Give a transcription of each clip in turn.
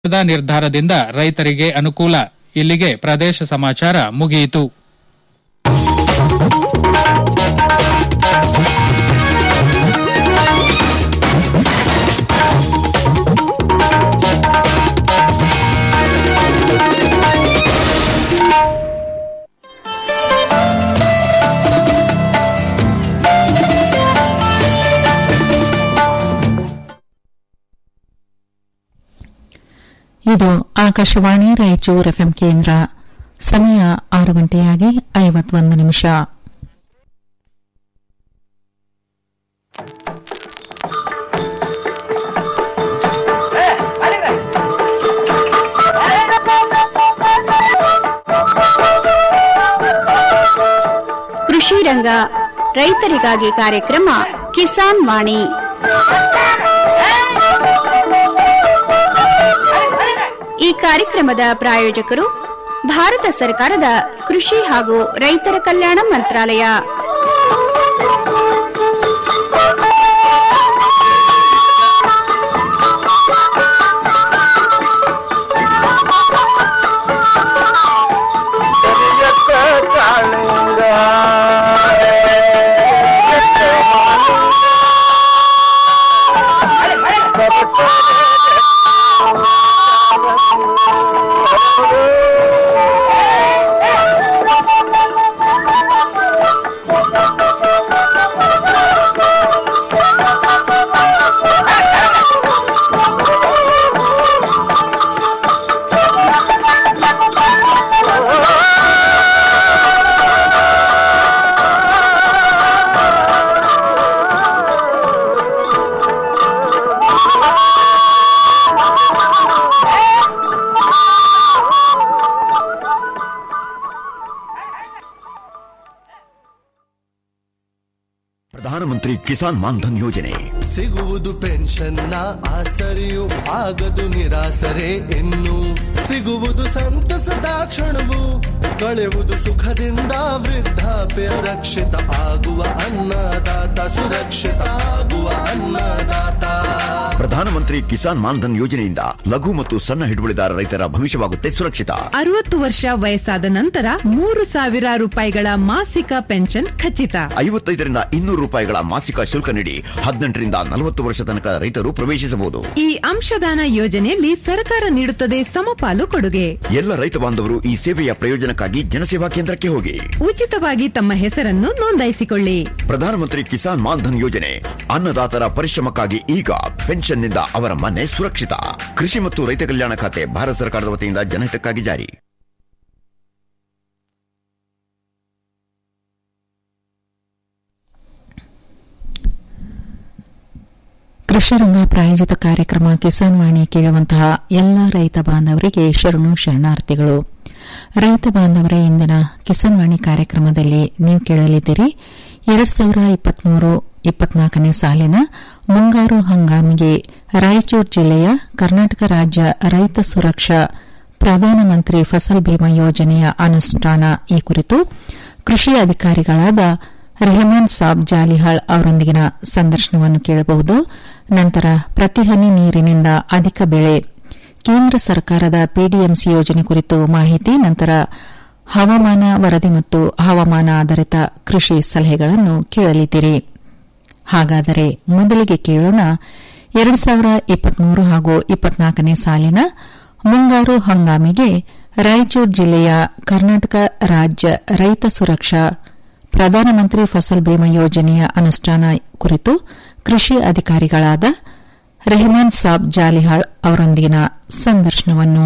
The ನಿರ್ಧಾರದಿಂದ ರೈತರಿಗೆ ಅನುಕೂಲ ಇಲ್ಲಿಗೆ ಪ್ರದೇಶ ಸಮಾಚಾರ ಮುಗಿಯಿತು ಇದು ಆಕಾಶವಾಣಿ ರಾಯಚೂರು ಎಫ್ಎಂ ಕೇಂದ್ರ ಸಮಯ ಆರು ಗಂಟೆಯಾಗಿ ಐವತ್ತೊಂದು ನಿಮಿಷ ಕೃಷಿ ರಂಗ ರೈತರಿಗಾಗಿ ಕಾರ್ಯಕ್ರಮ ಕಿಸಾನ್ ವಾಣಿ ಈ ಕಾರ್ಯಕ್ರಮದ ಪ್ರಾಯೋಜಕರು ಭಾರತ ಸರ್ಕಾರದ ಕೃಷಿ ಹಾಗೂ ರೈತರ ಕಲ್ಯಾಣ ಮಂತ್ರಾಲಯ ಪ್ರಧಾನಮಂತ್ರಿ ಕಿಸಾನ್ ಮಾನ್ಧನ್ ಯೋಜನೆ ಸಿಗುವುದು ಪೆನ್ಷನ್ನ ಆಸರೆಯು ಆಗದು ನಿರಾಸರೆ ಇನ್ನು ಸಿಗುವುದು ಸಂತಸದ ಕ್ಷಣವು ಕಳೆಯುವುದು ಸುಖದಿಂದ ವೃದ್ಧಾಪ್ಯ ರಕ್ಷಿತ ಆಗುವ ಅನ್ನದಾತ ಸುರಕ್ಷಿತ ಆಗುವ ಅನ್ನದಾತ ಪ್ರಧಾನಮಂತ್ರಿ ಕಿಸಾನ್ ಮಾನ್ಧನ್ ಯೋಜನೆಯಿಂದ ಲಘು ಮತ್ತು ಸಣ್ಣ ಹಿಡುವಳಿದಾರ ರೈತರ ಭವಿಷ್ಯವಾಗುತ್ತೆ ಸುರಕ್ಷಿತ ಅರವತ್ತು ವರ್ಷ ವಯಸ್ಸಾದ ನಂತರ ಮೂರು ಸಾವಿರ ರೂಪಾಯಿಗಳ ಮಾಸಿಕ ಪೆನ್ಷನ್ ಖಚಿತ ಐವತ್ತೈದರಿಂದ ಇನ್ನೂರು ರೂಪಾಯಿಗಳ ಮಾಸಿಕ ಶುಲ್ಕ ನೀಡಿ ಹದಿನೆಂಟರಿಂದ ನಲವತ್ತು ವರ್ಷ ತನಕ ರೈತರು ಪ್ರವೇಶಿಸಬಹುದು ಈ ಅಂಶದಾನ ಯೋಜನೆಯಲ್ಲಿ ಸರ್ಕಾರ ನೀಡುತ್ತದೆ ಸಮಪಾಲು ಕೊಡುಗೆ ಎಲ್ಲ ರೈತ ಬಾಂಧವರು ಈ ಸೇವೆಯ ಪ್ರಯೋಜನಕ್ಕಾಗಿ ಜನಸೇವಾ ಕೇಂದ್ರಕ್ಕೆ ಹೋಗಿ ಉಚಿತವಾಗಿ ತಮ್ಮ ಹೆಸರನ್ನು ನೋಂದಾಯಿಸಿಕೊಳ್ಳಿ ಪ್ರಧಾನಮಂತ್ರಿ ಕಿಸಾನ್ ಮಾನ್ಧನ್ ಯೋಜನೆ ಅನ್ನದಾತರ ಪರಿಶ್ರಮಕ್ಕಾಗಿ ಈಗ ಪೆನ್ಷನ್ನಿಂದ ಅವರ ಮನೆ ಸುರಕ್ಷಿತ ಕೃಷಿ ಮತ್ತು ರೈತ ಕಲ್ಯಾಣ ಖಾತೆ ಭಾರತ ಸರ್ಕಾರದ ವತಿಯಿಂದ ಜನಹಿತಕ್ಕಾಗಿ ಜಾರಿ ಕೃಷಿರಂಗ ಪ್ರಾಯೋಜಿತ ಕಾರ್ಯಕ್ರಮ ಕಿಸಾನ್ ವಾಣಿ ಕೇಳುವಂತಹ ಎಲ್ಲ ರೈತ ಬಾಂಧವರಿಗೆ ಶರಣು ಶರಣಾರ್ಥಿಗಳು ರೈತ ಬಾಂಧವರ ಇಂದಿನ ಕಿಸಾನ್ ವಾಣಿ ಕಾರ್ಯಕ್ರಮದಲ್ಲಿ ನೀವು ಕೇಳಲಿದ್ದೀರಿ ಎರಡ್ ಸಾವಿರ ಇಪ್ಪತ್ಮೂರು ಇಪ್ಪತ್ನಾಲ್ಕನೇ ಸಾಲಿನ ಮುಂಗಾರು ಹಂಗಾಮಿಗೆ ರಾಯಚೂರು ಜಿಲ್ಲೆಯ ಕರ್ನಾಟಕ ರಾಜ್ಯ ರೈತ ಸುರಕ್ಷಾ ಪ್ರಧಾನಮಂತ್ರಿ ಫಸಲ್ ಬಿಮಾ ಯೋಜನೆಯ ಅನುಷ್ಠಾನ ಈ ಕುರಿತು ಕೃಷಿ ಅಧಿಕಾರಿಗಳಾದ ರೆಹಮಾನ್ ಸಾಬ್ ಜಾಲಿಹಾಳ್ ಅವರೊಂದಿಗಿನ ಸಂದರ್ಶನವನ್ನು ಕೇಳಬಹುದು ನಂತರ ಪ್ರತಿ ಹನಿ ನೀರಿನಿಂದ ಅಧಿಕ ಬೆಳೆ ಕೇಂದ್ರ ಸರ್ಕಾರದ ಪಿಡಿಎಂಸಿ ಯೋಜನೆ ಕುರಿತು ಮಾಹಿತಿ ನಂತರ ಹವಾಮಾನ ವರದಿ ಮತ್ತು ಹವಾಮಾನ ಆಧಾರಿತ ಕೃಷಿ ಸಲಹೆಗಳನ್ನು ಕೇಳಲಿದ್ದೀರಿ ಹಾಗಾದರೆ ಮೊದಲಿಗೆ ಕೇಳೋಣ ಎರಡು ಸಾವಿರ ಇಪ್ಪತ್ಮೂರು ಹಾಗೂ ಇಪ್ಪತ್ನಾಲ್ಕನೇ ಸಾಲಿನ ಮುಂಗಾರು ಹಂಗಾಮಿಗೆ ರಾಯಚೂರು ಜಿಲ್ಲೆಯ ಕರ್ನಾಟಕ ರಾಜ್ಯ ರೈತ ಸುರಕ್ಷಾ ಪ್ರಧಾನಮಂತ್ರಿ ಫಸಲ್ ಬಿಮಾ ಯೋಜನೆಯ ಅನುಷ್ಠಾನ ಕುರಿತು ಕೃಷಿ ಅಧಿಕಾರಿಗಳಾದ ರೆಹಮಾನ್ ಸಾಬ್ ಜಾಲಿಹಾಳ್ ಅವರೊಂದಿಗಿನ ಸಂದರ್ಶನವನ್ನು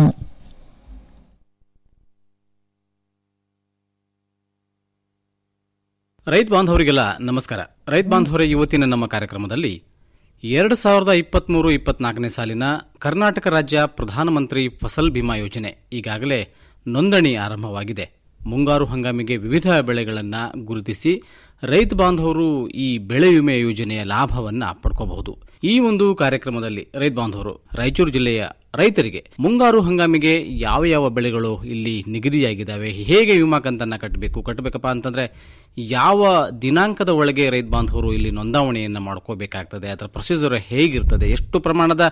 ರೈತ ಬಾಂಧವರಿಗೆಲ್ಲ ನಮಸ್ಕಾರ ರೈತ ಬಾಂಧವರೇ ಇವತ್ತಿನ ನಮ್ಮ ಕಾರ್ಯಕ್ರಮದಲ್ಲಿ ಎರಡು ಸಾವಿರದ ಇಪ್ಪತ್ಮೂರು ಇಪ್ಪತ್ನಾಲ್ಕನೇ ಸಾಲಿನ ಕರ್ನಾಟಕ ರಾಜ್ಯ ಪ್ರಧಾನಮಂತ್ರಿ ಫಸಲ್ ಬಿಮಾ ಯೋಜನೆ ಈಗಾಗಲೇ ನೋಂದಣಿ ಆರಂಭವಾಗಿದೆ ಮುಂಗಾರು ಹಂಗಾಮಿಗೆ ವಿವಿಧ ಬೆಳೆಗಳನ್ನು ಗುರುತಿಸಿ ರೈತ ಬಾಂಧವರು ಈ ಬೆಳೆ ವಿಮೆ ಯೋಜನೆಯ ಲಾಭವನ್ನು ಪಡ್ಕೋಬಹುದು ಈ ಒಂದು ಕಾರ್ಯಕ್ರಮದಲ್ಲಿ ರೈತ ಬಾಂಧವರು ರಾಯಚೂರು ಜಿಲ್ಲೆಯ ರೈತರಿಗೆ ಮುಂಗಾರು ಹಂಗಾಮಿಗೆ ಯಾವ ಯಾವ ಬೆಳೆಗಳು ಇಲ್ಲಿ ನಿಗದಿಯಾಗಿದ್ದಾವೆ ಹೇಗೆ ವಿಮಾ ಕಂತನ್ನ ಕಟ್ಟಬೇಕು ಕಟ್ಟಬೇಕಪ್ಪ ಅಂತಂದ್ರೆ ಯಾವ ದಿನಾಂಕದ ಒಳಗೆ ರೈತ ಬಾಂಧವರು ಇಲ್ಲಿ ನೋಂದಾವಣೆಯನ್ನು ಮಾಡ್ಕೋಬೇಕಾಗ್ತದೆ ಅದರ ಪ್ರೊಸೀಜರ್ ಹೇಗಿರ್ತದೆ ಎಷ್ಟು ಪ್ರಮಾಣದ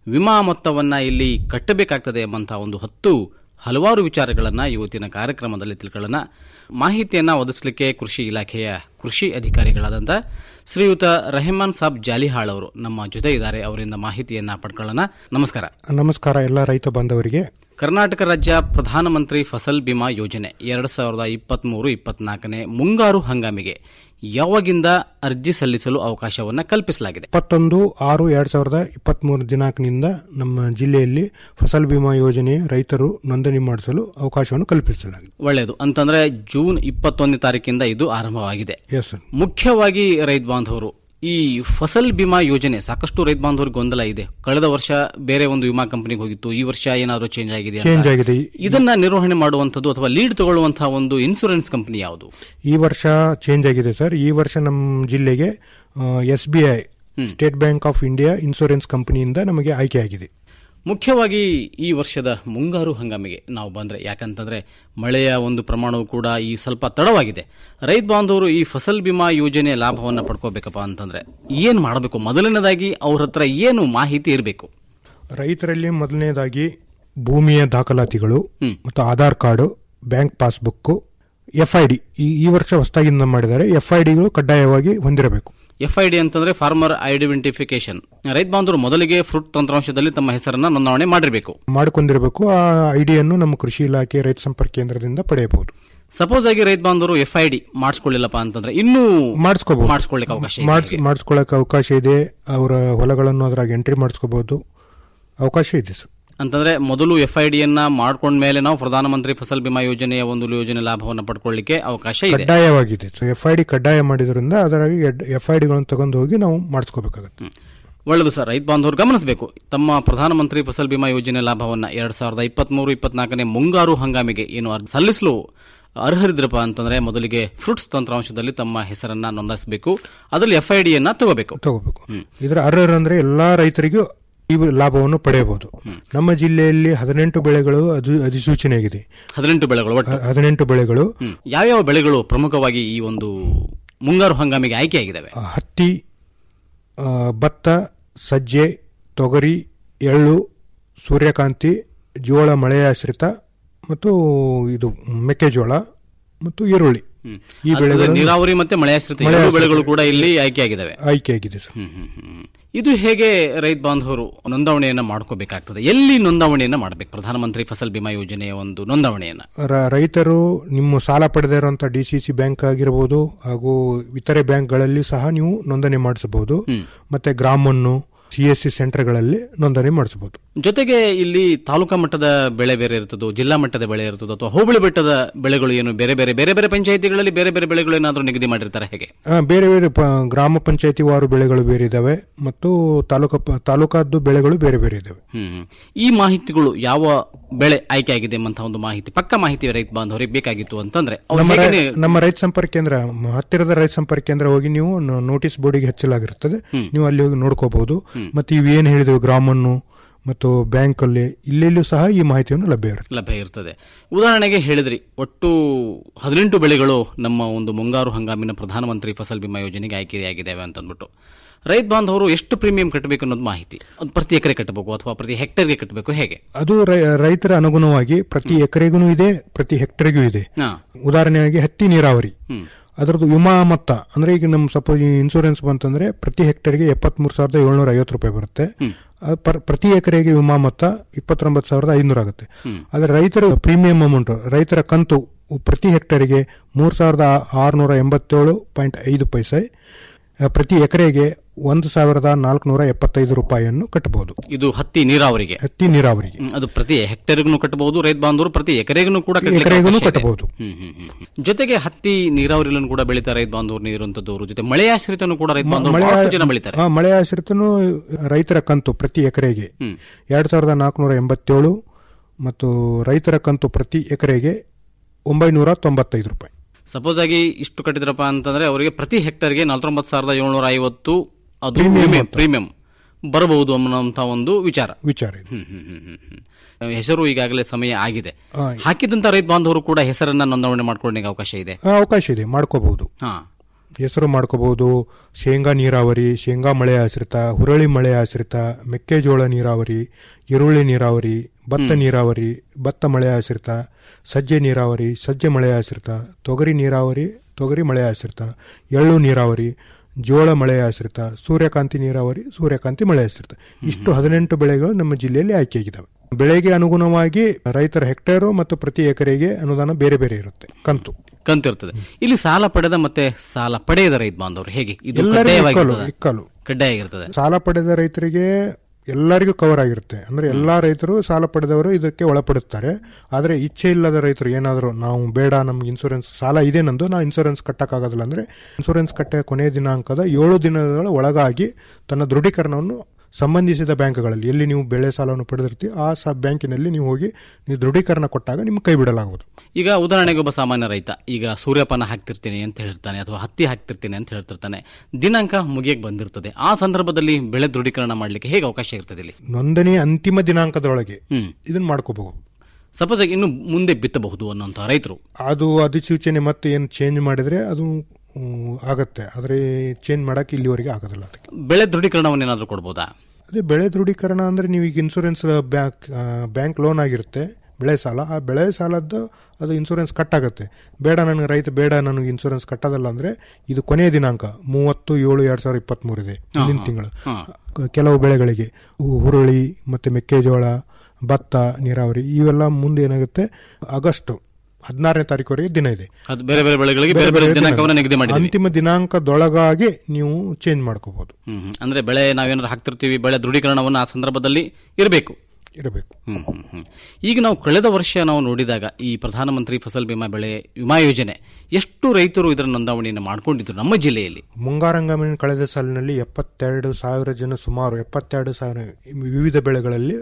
ವಿಮಾ ಮೊತ್ತವನ್ನ ಇಲ್ಲಿ ಕಟ್ಟಬೇಕಾಗ್ತದೆ ಎಂಬಂತಹ ಒಂದು ಹತ್ತು ಹಲವಾರು ವಿಚಾರಗಳನ್ನ ಇವತ್ತಿನ ಕಾರ್ಯಕ್ರಮದಲ್ಲಿ ತಿಳ್ಕೊಳ್ಳೋಣ ಮಾಹಿತಿಯನ್ನ ಒದಗಿಸಲಿಕ್ಕೆ ಕೃಷಿ ಇಲಾಖೆಯ ಕೃಷಿ ಅಧಿಕಾರಿಗಳಾದಂಥ ಶ್ರೀಯುತ ರೆಹಮಾನ್ ಸಾಬ್ ಜಾಲಿಹಾಳ್ ಅವರು ನಮ್ಮ ಜೊತೆ ಇದ್ದಾರೆ ಅವರಿಂದ ಮಾಹಿತಿಯನ್ನ ಪಡ್ಕೊಳ್ಳೋಣ ನಮಸ್ಕಾರ ನಮಸ್ಕಾರ ಎಲ್ಲ ರೈತ ಬಾಂಧವರಿಗೆ ಕರ್ನಾಟಕ ರಾಜ್ಯ ಪ್ರಧಾನಮಂತ್ರಿ ಫಸಲ್ ಬಿಮಾ ಯೋಜನೆ ಎರಡು ಸಾವಿರದ ಇಪ್ಪತ್ಮೂರು ಇಪ್ಪತ್ನಾಲ್ಕನೇ ಮುಂಗಾರು ಹಂಗಾಮಿಗೆ ಯಾವಾಗಿಂದ ಅರ್ಜಿ ಸಲ್ಲಿಸಲು ಅವಕಾಶವನ್ನು ಕಲ್ಪಿಸಲಾಗಿದೆ ಇಪ್ಪತ್ತೊಂದು ಆರು ಎರಡ್ ಸಾವಿರದ ಇಪ್ಪತ್ಮೂರು ದಿನಾಂಕನಿಂದ ನಮ್ಮ ಜಿಲ್ಲೆಯಲ್ಲಿ ಫಸಲ್ ಬಿಮಾ ಯೋಜನೆಯ ರೈತರು ನೋಂದಣಿ ಮಾಡಿಸಲು ಅವಕಾಶವನ್ನು ಕಲ್ಪಿಸಲಾಗಿದೆ ಒಳ್ಳೆಯದು ಅಂತಂದ್ರೆ ಜೂನ್ ಇಪ್ಪತ್ತೊಂದನೇ ತಾರೀಕಿಂದ ಇದು ಆರಂಭವಾಗಿದೆ ಎಸ್ ಸರ್ ಮುಖ್ಯವಾಗಿ ರೈತ ಬಾಂಧವರು ಈ ಫಸಲ್ ಬಿಮಾ ಯೋಜನೆ ಸಾಕಷ್ಟು ರೈತ ಬಾಂಧವರಿಗೆ ಗೊಂದಲ ಇದೆ ಕಳೆದ ವರ್ಷ ಬೇರೆ ಒಂದು ವಿಮಾ ಕಂಪನಿಗೆ ಹೋಗಿತ್ತು ಈ ವರ್ಷ ಏನಾದರೂ ಚೇಂಜ್ ಆಗಿದೆ ಅಂತ. ಚೇಂಜ್ ಆಗಿದೆ ಇದನ್ನ ನಿರ್ವಹಣೆ ಮಾಡುವಂತದ್ದು ಅಥವಾ ಲೀಡ್ ತಗೊಳ್ಳುವಂತಹ ಒಂದು ಇನ್ಸೂರೆನ್ಸ್ ಕಂಪನಿ ಯಾವುದು ಈ ವರ್ಷ ಚೇಂಜ್ ಆಗಿದೆ ಸರ್ ಈ ವರ್ಷ ನಮ್ಮ ಜಿಲ್ಲೆಗೆ S B I State Bank of India insurance ಕಂಪನಿಯಿಂದ ನಮಗೆ ಆಯ್ಕೆ ಆಗಿದೆ ಮುಖ್ಯವಾಗಿ ಈ ವರ್ಷದ ಮುಂಗಾರು ಹಂಗಾಮಿಗೆ ನಾವು ಬಂದ್ರೆ ಯಾಕಂತಂದ್ರೆ ಮಳೆಯ ಒಂದು ಪ್ರಮಾಣವು ಕೂಡ ಈ ಸ್ವಲ್ಪ ತಡವಾಗಿದೆ ರೈತ ಬಾಂಧವರು ಈ ಫಸಲ್ ಬಿಮಾ ಯೋಜನೆಯ ಲಾಭವನ್ನು ಪಡ್ಕೋಬೇಕಪ್ಪ ಅಂತಂದ್ರೆ ಏನ್ ಮಾಡಬೇಕು ಮೊದಲನೇದಾಗಿ ಅವ್ರ ಹತ್ರ ಏನು ಮಾಹಿತಿ ಇರಬೇಕು ರೈತರಲ್ಲಿ ಮೊದಲನೇದಾಗಿ ಭೂಮಿಯ ದಾಖಲಾತಿಗಳು ಮತ್ತು Aadhaar card bank passbook F I D ಈ ವರ್ಷ ಹೊಸದಾಗಿಂದ ಮಾಡಿದ್ದಾರೆ ಎಫ್ ಐ ಡಿಗಳು ಕಡ್ಡಾಯವಾಗಿ ಹೊಂದಿರಬೇಕು ಎಫ್ ಐ ಡಿ ಅಂತಂದ್ರೆ ಫಾರ್ಮರ್ ಐಡೆಂಟಿಫಿಕೇಶನ್ ರೈತ ಬಾಂಧವರು ಮೊದಲಿಗೆ ಫ್ರೂಟ್ ತಂತ್ರಾಂಶದಲ್ಲಿ ತಮ್ಮ ಹೆಸರನ್ನ ನೋಂದಣಿ ಮಾಡಿರಬೇಕು ಮಾಡಿಕೊಂಡಿರಬೇಕು ಆ ಐಡಿಯನ್ನು ನಮ್ಮ ಕೃಷಿ ಇಲಾಖೆ ರೈತ ಸಂಪರ್ಕ ಕೇಂದ್ರದಿಂದ ಪಡೆಯಬಹುದು ಸಪೋಸ್ ಆಗಿ ರೈತ ಬಾಂಧವರು ಎಫ್ ಐ ಡಿ ಮಾಡಿಸ್ಕೊಳ್ಳಿಲ್ಲಪ್ಪ ಅಂತಂದ್ರೆ ಇನ್ನೂ ಮಾಡಿಸ್ಕೋಬಹುದು ಮಾಡಿಸ್ಕೊಳ್ಳಿಕ್ಕೆ ಅವಕಾಶ ಇದೆ ಮಾಡಿಸ್ ಹೇಗೆ? ಮಾಡಿಸ್ಕೊಳ್ಳಕ್ಕೆ ಅವಕಾಶ ಇದೆ ಅವರ ಹೊಲಗಳನ್ನು ಅದ್ರಾಗ ಎಂಟ್ರಿ ಮಾಡಿಸ್ಕೋಬಹುದು ಅವಕಾಶ ಇದೆ ಸರ್ ಅಂತಂದ್ರೆ ಮೊದಲು ಎಫ್ ಐ ಡಿಯನ್ನ ಮಾಡ್ಕೊಂಡ ಮೇಲೆ ನಾವು ಪ್ರಧಾನಮಂತ್ರಿ ಫಸಲ್ ಬಿಮಾ ಯೋಜನೆಯ ಒಂದು ಯೋಜನೆ ಲಾಭವನ್ನು ಪಡ್ಕೊಳ್ಳಿಕ್ಕೆ ಅವಕಾಶ ಇದೆ ಕಡ್ಡಾಯವಾಗಿದೆ ಸೊ ಎಫ್ ಐ ಡಿ ಕಡ್ಡಾಯ ಮಾಡಿದ್ರಿಂದ ಅದರಾಗಿ ಎಫ್ ಐ ಡಿಗಳನ್ನು ತಗೊಂಡು ಹೋಗಿ ನಾವು ಮಾಡಿಸ್ಕೋಬೇಕಾಗುತ್ತೆ ಒಳ್ಳೆಯದು ಸರ್ ರೈತ ಬಾಂಧವರು ಗಮನಿಸಬೇಕು ತಮ್ಮ ಪ್ರಧಾನಮಂತ್ರಿ ಫಸಲ್ ಬಿಮಾ ಯೋಜನೆ ಲಾಭವನ್ನ ಎರಡ್ ಸಾವಿರದ ಇಪ್ಪತ್ಮೂರು ಇಪ್ಪತ್ನಾಲ್ಕನೇ ಮುಂಗಾರು ಹಂಗಾಮಿಗೆ ಏನು ಅರ್ಜಿ ಸಲ್ಲಿಸಲು ಅರ್ಹರಿದ್ರಪ್ಪ ಅಂತಂದ್ರೆ ಮೊದಲಿಗೆ ಫ್ರೂಟ್ಸ್ ತಂತ್ರಾಂಶದಲ್ಲಿ ತಮ್ಮ ಹೆಸರನ್ನ ನೋಂದಾಯಿಸಬೇಕು ಅದರಲ್ಲಿ ಎಫ್ ಐ ಡಿಯನ್ನ ತಗೋಬೇಕು ತಗೋಬೇಕು ಇದರ ಅರ್ಹರಂದ್ರೆ ಎಲ್ಲಾ ರೈತರಿಗೂ ಈ ಲಾಭವನ್ನು ಪಡೆಯಬಹುದು ನಮ್ಮ ಜಿಲ್ಲೆಯಲ್ಲಿ ಹದಿನೆಂಟು ಬೆಳೆಗಳು ಅದು ಅಧಿಸೂಚನೆಯಾಗಿದೆ ಹದಿನೆಂಟು ಬೆಳೆಗಳು ಒಟ್ಟು ಹ- ಹದಿನೆಂಟು ಬೆಳೆಗಳು ಹ್ಮ್. ಯಾವ್ಯಾವ ಬೆಳೆಗಳು ಪ್ರಮುಖವಾಗಿ ಈ ಒಂದು ಮುಂಗಾರು ಹಂಗಾಮಿಗೆ ಆಯ್ಕೆಯಾಗಿದ್ದಾವೆ ಆ, ಹತ್ತಿ ಆ, ಭತ್ತ ಸಜ್ಜೆ ತೊಗರಿ ಎಳ್ಳು ಸೂರ್ಯಕಾಂತಿ ಜೋಳ ಮಳೆಯಾಶ್ರಿತ ಮತ್ತು ಇದು ಮೆಕ್ಕೆಜೋಳ ಮತ್ತು ಈರುಳ್ಳಿ ಈ ಅಲ್ಲದೆ ಬೆಳೆಗಳು ನೀರಾವರಿ ಮತ್ತೆ ಮಳೆಯಾಶ್ರಿತ ಮಳೆಯಾಶ್ರಿತ ಎರಡು ಬೆಳೆಗಳು ಕೂಡ ಇಲ್ಲಿ ಆಯ್ಕೆಯಾಗಿದ್ದಾವೆ ಆಯ್ಕೆಯಾಗಿದೆ ಸರ್ ಹ್ಮ್, ಹ್ಮ್, ಹ್ಮ್. ಇದು ಹೇಗೆ ರೈತ ಬಾಂಧವರು ನೋಂದಣಿಯನ್ನ ಮಾಡ್ಕೋಬೇಕಾಗ್ತದೆ ಎಲ್ಲಿ ನೋಂದಣಿಯನ್ನ ಮಾಡಬೇಕು ಪ್ರಧಾನಮಂತ್ರಿ ಫಸಲ್ ಬಿಮಾ ಯೋಜನೆಯ ಒಂದು ನೋಂದಣಿಯನ್ನ ರ- ರೈತರು ನಿಮ್ಮ ಸಾಲ ಪಡೆದಿರುವಂತಹ ಡಿ ಸಿ ಸಿ ಬ್ಯಾಂಕ್ ಆಗಿರಬಹುದು ಹಾಗೂ ಇತರೆ ಬ್ಯಾಂಕ್ಗಳಲ್ಲಿ ಸಹ ನೀವು ನೋಂದಣಿ ಮಾಡಿಸಬಹುದು ಮತ್ತೆ ಗ್ರಾಮನ್ನು ಸಿ ಎಸ್ ಸಿ ಸೆಂಟರ್ಗಳಲ್ಲಿ ನೋಂದಣಿ ಮಾಡಿಸಬಹುದು ಜೊತೆಗೆ ಇಲ್ಲಿ ತಾಲೂಕಾ ಮಟ್ಟದ ಬೆಳೆ ಬೇರೆ ಇರ್ತದೋ ಜಿಲ್ಲಾ ಮಟ್ಟದ ಬೆಳೆ ಇರ್ತದೋ ಅಥವಾ ಹೋಬಳಿ ಬೆಟ್ಟದ ಬೆಳೆಗಳು ಏನು ಬೇರೆ ಬೇರೆ ಬೇರೆ ಬೇರೆ ಪಂಚಾಯಿತಿಗಳಲ್ಲಿ ಬೇರೆ ಬೇರೆ ಬೆಳೆಗಳು ಏನಾದರೂ ನಿಗದಿ ಮಾಡಿರ್ತಾರೆ ಹೇಗೆ ಆ, ಬೇರೆ ಬೇರೆ ಪ- ಗ್ರಾಮ ಪಂಚಾಯತಿ ವಾರು ಬೆಳೆಗಳು ಬೇರೆ ಇದಾವೆ ಮತ್ತು ತಾಲೂಕಾ ಪ- ತಾಲೂಕಾದ್ದು ಬೆಳೆಗಳು ಬೇರೆ ಬೇರೆ ಇದಾವೆ ಹ್ಮ್ ಹ್ಮ್. ಈ ಮಾಹಿತಿಗಳು ಯಾವ ಬೆಳೆ ಆಯ್ಕೆ ಆಗಿದೆ ಎಂಬಂತಹ ಒಂದು ಮಾಹಿತಿ ಪಕ್ಕ ಮಾಹಿತಿ ರೈತ ಬಾಂಧವರಿಗೆ ಬೇಕಾಗಿತ್ತು ಅಂತಂದ್ರೆ ಅವ್ರು ನಮ್ಮ ಹೇಗೆ ರೈ- ನಮ್ಮ ರೈತ ಸಂಪರ್ಕ ಕೇಂದ್ರ ಮ- ಹತ್ತಿರದ ರೈತ ಸಂಪರ್ಕ ಕೇಂದ್ರ ಹೋಗಿ ನೀವು ನೋ- ನೋಟಿಸ್ ಬೋರ್ಡಿಗೆ ಹಚ್ಚಲಾಗಿರುತ್ತದೆ ನೀವು ಅಲ್ಲಿ ಹೋಗಿ ನೋಡ್ಕೋಬಹುದು ಮತ್ತೆ ಇವೇನು ಹೇಳಿದೆವು ಗ್ರಾಮನ್ನು ಮತ್ತು ಬ್ಯಾಂಕ್ ಅಲ್ಲಿ ಇಲ್ಲೆಲ್ಲೂ ಸಹ ಈ ಮಾಹಿತಿಯನ್ನು ಲಭ್ಯ ಇರುತ್ತೆ ಲಭ್ಯ ಇರ್ತದೆ ಉದಾಹರಣೆಗೆ ಹೇಳಿದ್ರಿ ಒಟ್ಟು ಹದಿನೆಂಟು ಬೆಳೆಗಳು ನಮ್ಮ ಒಂದು ಮುಂಗಾರು ಹಂಗಾಮಿನ ಪ್ರಧಾನಮಂತ್ರಿ ಫಸಲ್ ಬಿಮಾ ಯೋಜನೆಗೆ ಆಯ್ಕೆಯಾಗಿದ್ದಾವೆ ಅಂತ ಅಂದ್ಬಿಟ್ಟು ರೈತ ಬಾಂಧವರು ಎಷ್ಟು ಪ್ರೀಮಿಯಂ ಕಟ್ಟಬೇಕು ಅನ್ನೋದು ಮಾಹಿತಿ ಅದು ಪ್ರತಿ ಎಕರೆ ಕಟ್ಟಬೇಕು ಅಥವಾ ಪ್ರತಿ ಹೆಕ್ಟೇರ್ಗೆ ಕಟ್ಟಬೇಕು ಹೇಗೆ ಅದು ರೈ- ರೈತರ ಅನುಗುಣವಾಗಿ ಪ್ರತಿ ಎಕರೆಗೂ ಇದೆ ಪ್ರತಿ ಹೆಕ್ಟರ್ಗೂ ಇದೆ ಹಾ ಉದಾಹರಣೆಯಾಗಿ ಹತ್ತಿ ನೀರಾವರಿ ಹ್ಮ್ ಅದರದ್ದು ವಿಮಾ ಮೊತ್ತ ಅಂದ್ರೆ ಈಗ ನಮ್ಮ ಸಪೋಸ್ ಇನ್ಸೂರೆನ್ಸ್ ಬಂತಂದ್ರೆ ಪ್ರತಿ ಹೆಕ್ಟರ್ಗೆ ಎಪ್ಪತ್ಮೂರು ಸಾವಿರದ ಏಳ್ನೂರ ಐವತ್ತು ರೂಪಾಯಿ ಬರುತ್ತೆ ಅದು ಪರ್- ಪ್ರತಿ ಎಕರೆಗೆ ವಿಮಾ ಮೊತ್ತ ಇಪ್ಪತ್ತೊಂಬತ್ತು ಸಾವಿರದ ಐನೂರು ಆಗುತ್ತೆ ಆದ್ರೆ ರೈತರ ಪ್ರೀಮಿಯಂ ಅಮೌಂಟ್ ರೈತರ ಕಂತು ಪ್ರತಿ ಹೆಕ್ಟರ್ಗೆ ಮೂರು ಸಾವಿರದ ಆರುನೂರ ಎಂಬತ್ತೇಳು ಪಾಯಿಂಟ್ ಐದು ಪೈಸೆ ಆ, ಪ್ರತಿ ಎಕರೆಗೆ ಒಂದು ಸಾವಿರದ ನಾಲ್ಕುನೂರ ಎಪ್ಪತ್ತೈದು ರೂಪಾಯಿಯನ್ನು ಕಟ್ಟಬಹುದು ಇದು ಹತ್ತಿ ನೀರಾವರಿಗೆ ಹತ್ತಿ ನೀರಾವರಿಗೆ ಹ್ಮ್, ಅದು ಪ್ರತಿ ಹೆಕ್ಟೇರ್ಗೂ ಕಟ್ಟಬಹುದು ರೈತ ಬಾಂಧವರು ಪ್ರತಿ ಎಕರೆಗೂ ಕೂಡ ಕಟ್ಟಲಿಕ್ಕೆ ಎಕರೆಗೂ ಅವಕಾಶ ಇದೆ. ಕಟ್ಟಬಹುದು ಹ್ಮ್, ಹ್ಮ್, ಹ್ಮ್, ಹ್ಮ್. ಜೊತೆಗೆ ಹತ್ತಿ ನೀರಾವರಿಯನ್ನು ಕೂಡ ಬೆಳೀತಾರೆ ರೈತ ಬಾಂಧವರು ನೀರುವಂತದ್ದವರು ಜೊತೆ ಮಳೆಯಾಶ್ರಿತನು ಕೂಡ ರೈತ ಬಾಂಧವರು ಮಳೆ ಬಹಳಷ್ಟು ಜನ ಬೆಳೀತಾರೆ ಆ, ಮಳೆ ಆಶ್ರಿತನು ರೈತರ ಕಂತು ಪ್ರತಿ ಎಕರೆಗೆ ಹ್ಮ್. ಎರಡ್ ಸಾವಿರದ ನಾಲ್ಕುನೂರ ಎಂಬತ್ತೇಳು ಮತ್ತು ರೈತರ ಕಂತು ಪ್ರತಿ ಎಕರೆಗೆ ಒಂಬೈನೂರ ತೊಂಬತ್ತೈದು ರೂಪಾಯಿ ಸಪೋಸ್ ಆಗಿ ಇಷ್ಟು ಕಟ್ಟಿದ್ರಪ್ಪ ಅಂತಂದ್ರೆ ಅವರಿಗೆ ಪ್ರತಿ ಹೆಕ್ಟರ್ಗೆ ನಲವತ್ತೊಂಬತ್ತು ಸಾವಿರದ ಏಳ್ನೂರ ಐವತ್ತು ಅದು Premium ಮೊತ್ತ. ಪ್ರೀಮಿಯಂ ಬರಬಹುದು ಅನ್ನೋಂಥ ಒಂದು ವಿಚಾರ ವಿಚಾರ ಇದೆ ಹ್ಮ್, ಹ್ಮ್, ಹ್ಮ್, ಹ್ಮ್, ಹ್ಮ್. ಹೆಸರು ಈಗಾಗಲೇ ಸಮಯ ಆಗಿದೆ ಆ, ಹಾಕಿದಂತ ರೈತ ಬಾಂಧವರು ಕೂಡ ಹೆಸರನ್ನ ನೋಂದಣಿ ಮಾಡ್ಕೊಳ್ಳಿಕ್ಕೆ ಅವಕಾಶ ಇದೆ ಆ, ಅವಕಾಶ ಇದೆ ಮಾಡ್ಕೋಬಹುದು ಹಾ ಹೆಸರು ಮಾಡ್ಕೋಬಹುದು ಶೇಂಗಾ ನೀರಾವರಿ ಶೇಂಗಾ ಮಳೆ ಆಶ್ರಿತ ಹುರಳಿ ಮಳೆ ಆಶ್ರಿತ ಮೆಕ್ಕೆಜೋಳ ನೀರಾವರಿ ಈರುಳ್ಳಿ ನೀರಾವರಿ ಭತ್ತ ನೀರಾವರಿ ಭತ್ತ ಮಳೆ ಆಶ್ರಿತ ಸಜ್ಜೆ ನೀರಾವರಿ ಸಜ್ಜೆ ಮಳೆ ಆಶ್ರಿತ ತೊಗರಿ ನೀರಾವರಿ ತೊಗರಿ ಮಳೆ ಆಶ್ರಿತ ಎಳ್ಳು ನೀರಾವರಿ ಜೋಳ ಮಳೆ ಆಶ್ರಿತ ಸೂರ್ಯಕಾಂತಿ ನೀರಾವರಿ ಸೂರ್ಯಕಾಂತಿ ಮಳೆ ಆಶ್ರಿತ ಇಷ್ಟು ಹದಿನೆಂಟು ಬೆಳೆಗಳು ನಮ್ಮ ಜಿಲ್ಲೆಯಲ್ಲಿ ಆಯ್ಕೆಯಾಗಿದ್ದಾವೆ ಬೆಳೆಗೆ ಅನುಗುಣವಾಗಿ ರೈತರ ಹೆಕ್ಟೇರು ಮತ್ತು ಪ್ರತಿ ಎಕರೆಗೆ ಅನುದಾನ ಬೇರೆ ಬೇರೆ ಇರುತ್ತೆ ಕಂತು ಕಂತಿರ್ತದೆ ಇಲ್ಲಿ ಸಾಲ ಪಡೆದ ಮತ್ತೆ ಸಾಲ ಪಡೆಯದ ರೈತ ಬಾಂಧವರು ಹೇಗೆ ಇದು ಎಲ್ಲರಿಗೂ ಇಕ್ಕಲು ಕಡ್ಡಾಯವಾಗಿರ್ತದೆ ಇಕ್ಕಲು ಕಡ್ಡಾಯ ಆಗಿರ್ತದೆ ಸಾಲ ಪಡೆದ ರೈತರಿಗೆ ಎಲ್ಲರಿಗೂ ಕವರ್ ಆಗಿರುತ್ತೆ ಅಂದ್ರೆ ಎಲ್ಲಾ ರೈತರು ಸಾಲ ಪಡೆದವರು ಇದಕ್ಕೆ ಒಳಪಡುತ್ತಾರೆ ಆದ್ರೆ ಇಚ್ಛೆ ಇಲ್ಲದ ರೈತರು ಏನಾದರೂ ನಾವು ಬೇಡ ನಮ್ಗೆ ಇನ್ಸೂರೆನ್ಸ್ ಸಾಲ ಇದೆ ನಂದು ನಾ ಇನ್ಸೂರೆನ್ಸ್ ಕಟ್ಟಕ್ಕಾಗೋದಿಲ್ಲ ಅಂದ್ರೆ ಇನ್ಸೂರೆನ್ಸ್ ಕಟ್ಟೆ ಕೊನೆಯ ದಿನಾಂಕದ ಏಳು ದಿನಗಳ ಒಳಗಾಗಿ ತನ್ನ ದೃಢೀಕರಣವನ್ನು ಸಂಬಂಧಿಸಿದ ಬ್ಯಾಂಕ್ಗಳಲ್ಲಿ ಎಲ್ಲಿ ನೀವು ಬೆಳೆ ಸಾಲವನ್ನು ಪಡೆದಿರ್ತೀವಿ ಆ ಸ ಬ್ಯಾಂಕಿನಲ್ಲಿ ನೀವು ಹೋಗಿ ನೀವು ದೃಢೀಕರಣ ಕೊಟ್ಟಾಗ ನಿಮ್ಗೆ ಕೈ ಬಿಡಲಾಗುವುದು ಈಗ ಉದಾಹರಣೆಗೆ ಒಬ್ಬ ಸಾಮಾನ್ಯ ರೈತ ಈಗ ಸೂರ್ಯಪಾನ ಹಾಕ್ತಿರ್ತೀನಿ ಅಂತ ಹೇಳಿರ್ತಾನೆ ಅಥವಾ ಹತ್ತಿ ಹಾಕ್ತಿರ್ತೀನಿ ಅಂತ ಹೇಳ್ತಿರ್ತಾನೆ ದಿನಾಂಕ ಮುಗಿಯಕ್ಕೆ ಬಂದಿರ್ತದೆ ಆ ಸಂದರ್ಭದಲ್ಲಿ ಬೆಳೆ ದೃಢೀಕರಣ ಮಾಡಲಿಕ್ಕೆ ಹೇಗೆ ಅವಕಾಶ ಇರ್ತದೆ ಇಲ್ಲಿ ನೋಂದಣಿ ಅಂತಿಮ ದಿನಾಂಕದೊಳಗೆ ಹ್ಮ್ ಇದನ್ನ ಮಾಡ್ಕೋಬಹುದು ಸಪೋಸ್ ಇನ್ನು ಮುಂದೆ ಬಿತ್ತಬಹುದು ಅನ್ನುವಂಥ ರೈತರು ಅದು ಅಧಿಸೂಚನೆ ಮತ್ತೆ ಏನು ಚೇಂಜ್ ಮಾಡಿದ್ರೆ ಅದು ಹ್ಮ್, ಆಗತ್ತೆ ಆದರೆ ಚೇಂಜ್ ಮಾಡಕ್ಕೆ ಇಲ್ಲಿವರೆಗೆ ಆಗೋದಿಲ್ಲ ಅದಕ್ಕೆ ಬೆಳೆ ದೃಢೀಕರಣವನ್ನು ಏನಾದರೂ ಕೊಡ್ಬೋದಾ ಅದೇ ಬೆಳೆ ದೃಢೀಕರಣ ಅಂದ್ರೆ ನೀವು ಈಗ ಇನ್ಸೂರೆನ್ಸ್ ಬ್ಯಾಂಕ್ ಬ್ಯಾಂಕ್ ಲೋನ್ ಆಗಿರುತ್ತೆ ಬೆಳೆ ಸಾಲ ಆ ಬೆಳೆ ಸಾಲದ್ದು ಅದು ಇನ್ಸೂರೆನ್ಸ್ ಕಟ್ ಆಗುತ್ತೆ ಬೇಡ ನನಗೆ ರೈತ ಬೇಡ ನನಗೆ ಇನ್ಸೂರೆನ್ಸ್ ಕಟ್ಟೋದಲ್ಲ ಅಂದ್ರೆ ಇದು ಕೊನೆಯ ದಿನಾಂಕ ಮೂವತ್ತು ಏಳು ಎರಡ್ ಸಾವಿರದ ಇಪ್ಪತ್ತ್ ಇದೆ ಮುಂದಿನ ತಿಂಗಳು ಕ- ಕೆಲವು ಬೆಳೆಗಳಿಗೆ ಹು- ಹುರುಳಿ ಮತ್ತೆ ಮೆಕ್ಕೆಜೋಳ ಭತ್ತ ನೀರಾವರಿ ಇವೆಲ್ಲ ಮುಂದೆ ಏನಾಗುತ್ತೆ ಆಗಸ್ಟ್ ಹದಿನಾರನೇ ತಾರೀಕುವರೆಗೆ ದಿನ ಇದೆ ಅದು ಬೇರೆ ಬೇರೆ ಬೆಳೆಗಳಿಗೆ ಬೇರೆ ಬೇರೆ ದಿನಾಂಕವನ್ನು ನಿಗದಿ ಮಾಡಿದ್ದೀವಿ ಅಂತಿಮ ದಿನಾಂಕದೊಳಗಾಗಿ ನೀವು ಚೇಂಜ್ ಮಾಡ್ಕೋಬಹುದು ಹ್ಮ್ ಹ್ಮ್. ಅಂದ್ರೆ ಬೆಳೆ ನಾವೇನಾದ್ರು ಹಾಕ್ತಿರ್ತೀವಿ ಬೆಳೆ ದೃಢೀಕರಣವನ್ನು ಆ ಸಂದರ್ಭದಲ್ಲಿ ಇರಬೇಕು ಇರಬೇಕು ಹ್ಮ್ ಹ್ಮ್ ಹ್ಮ್. ಈಗ ನಾವು ಕಳೆದ ವರ್ಷ ನಾವು ನೋಡಿದಾಗ ಈ ಪ್ರಧಾನಮಂತ್ರಿ ಫಸಲ್ ಬಿಮಾ ಬೆಳೆ ವಿಮಾ ಯೋಜನೆ ಎಷ್ಟು ರೈತರು ಇದರ ನೋಂದಾವಣಿಯನ್ನು ಮಾಡ್ಕೊಂಡಿದ್ರು ನಮ್ಮ ಜಿಲ್ಲೆಯಲ್ಲಿ ಮುಂಗಾರಂಗಮಿನ ಕಳೆದ ಸಾಲಿನಲ್ಲಿ ಎಪ್ಪತ್ತೆರಡು ಸಾವಿರ ಜನ ಸುಮಾರು ಎಪ್ಪತ್ತೆರಡು ಸಾವಿರ ವಿವಿಧ ಬೆಳೆಗಳಲ್ಲಿ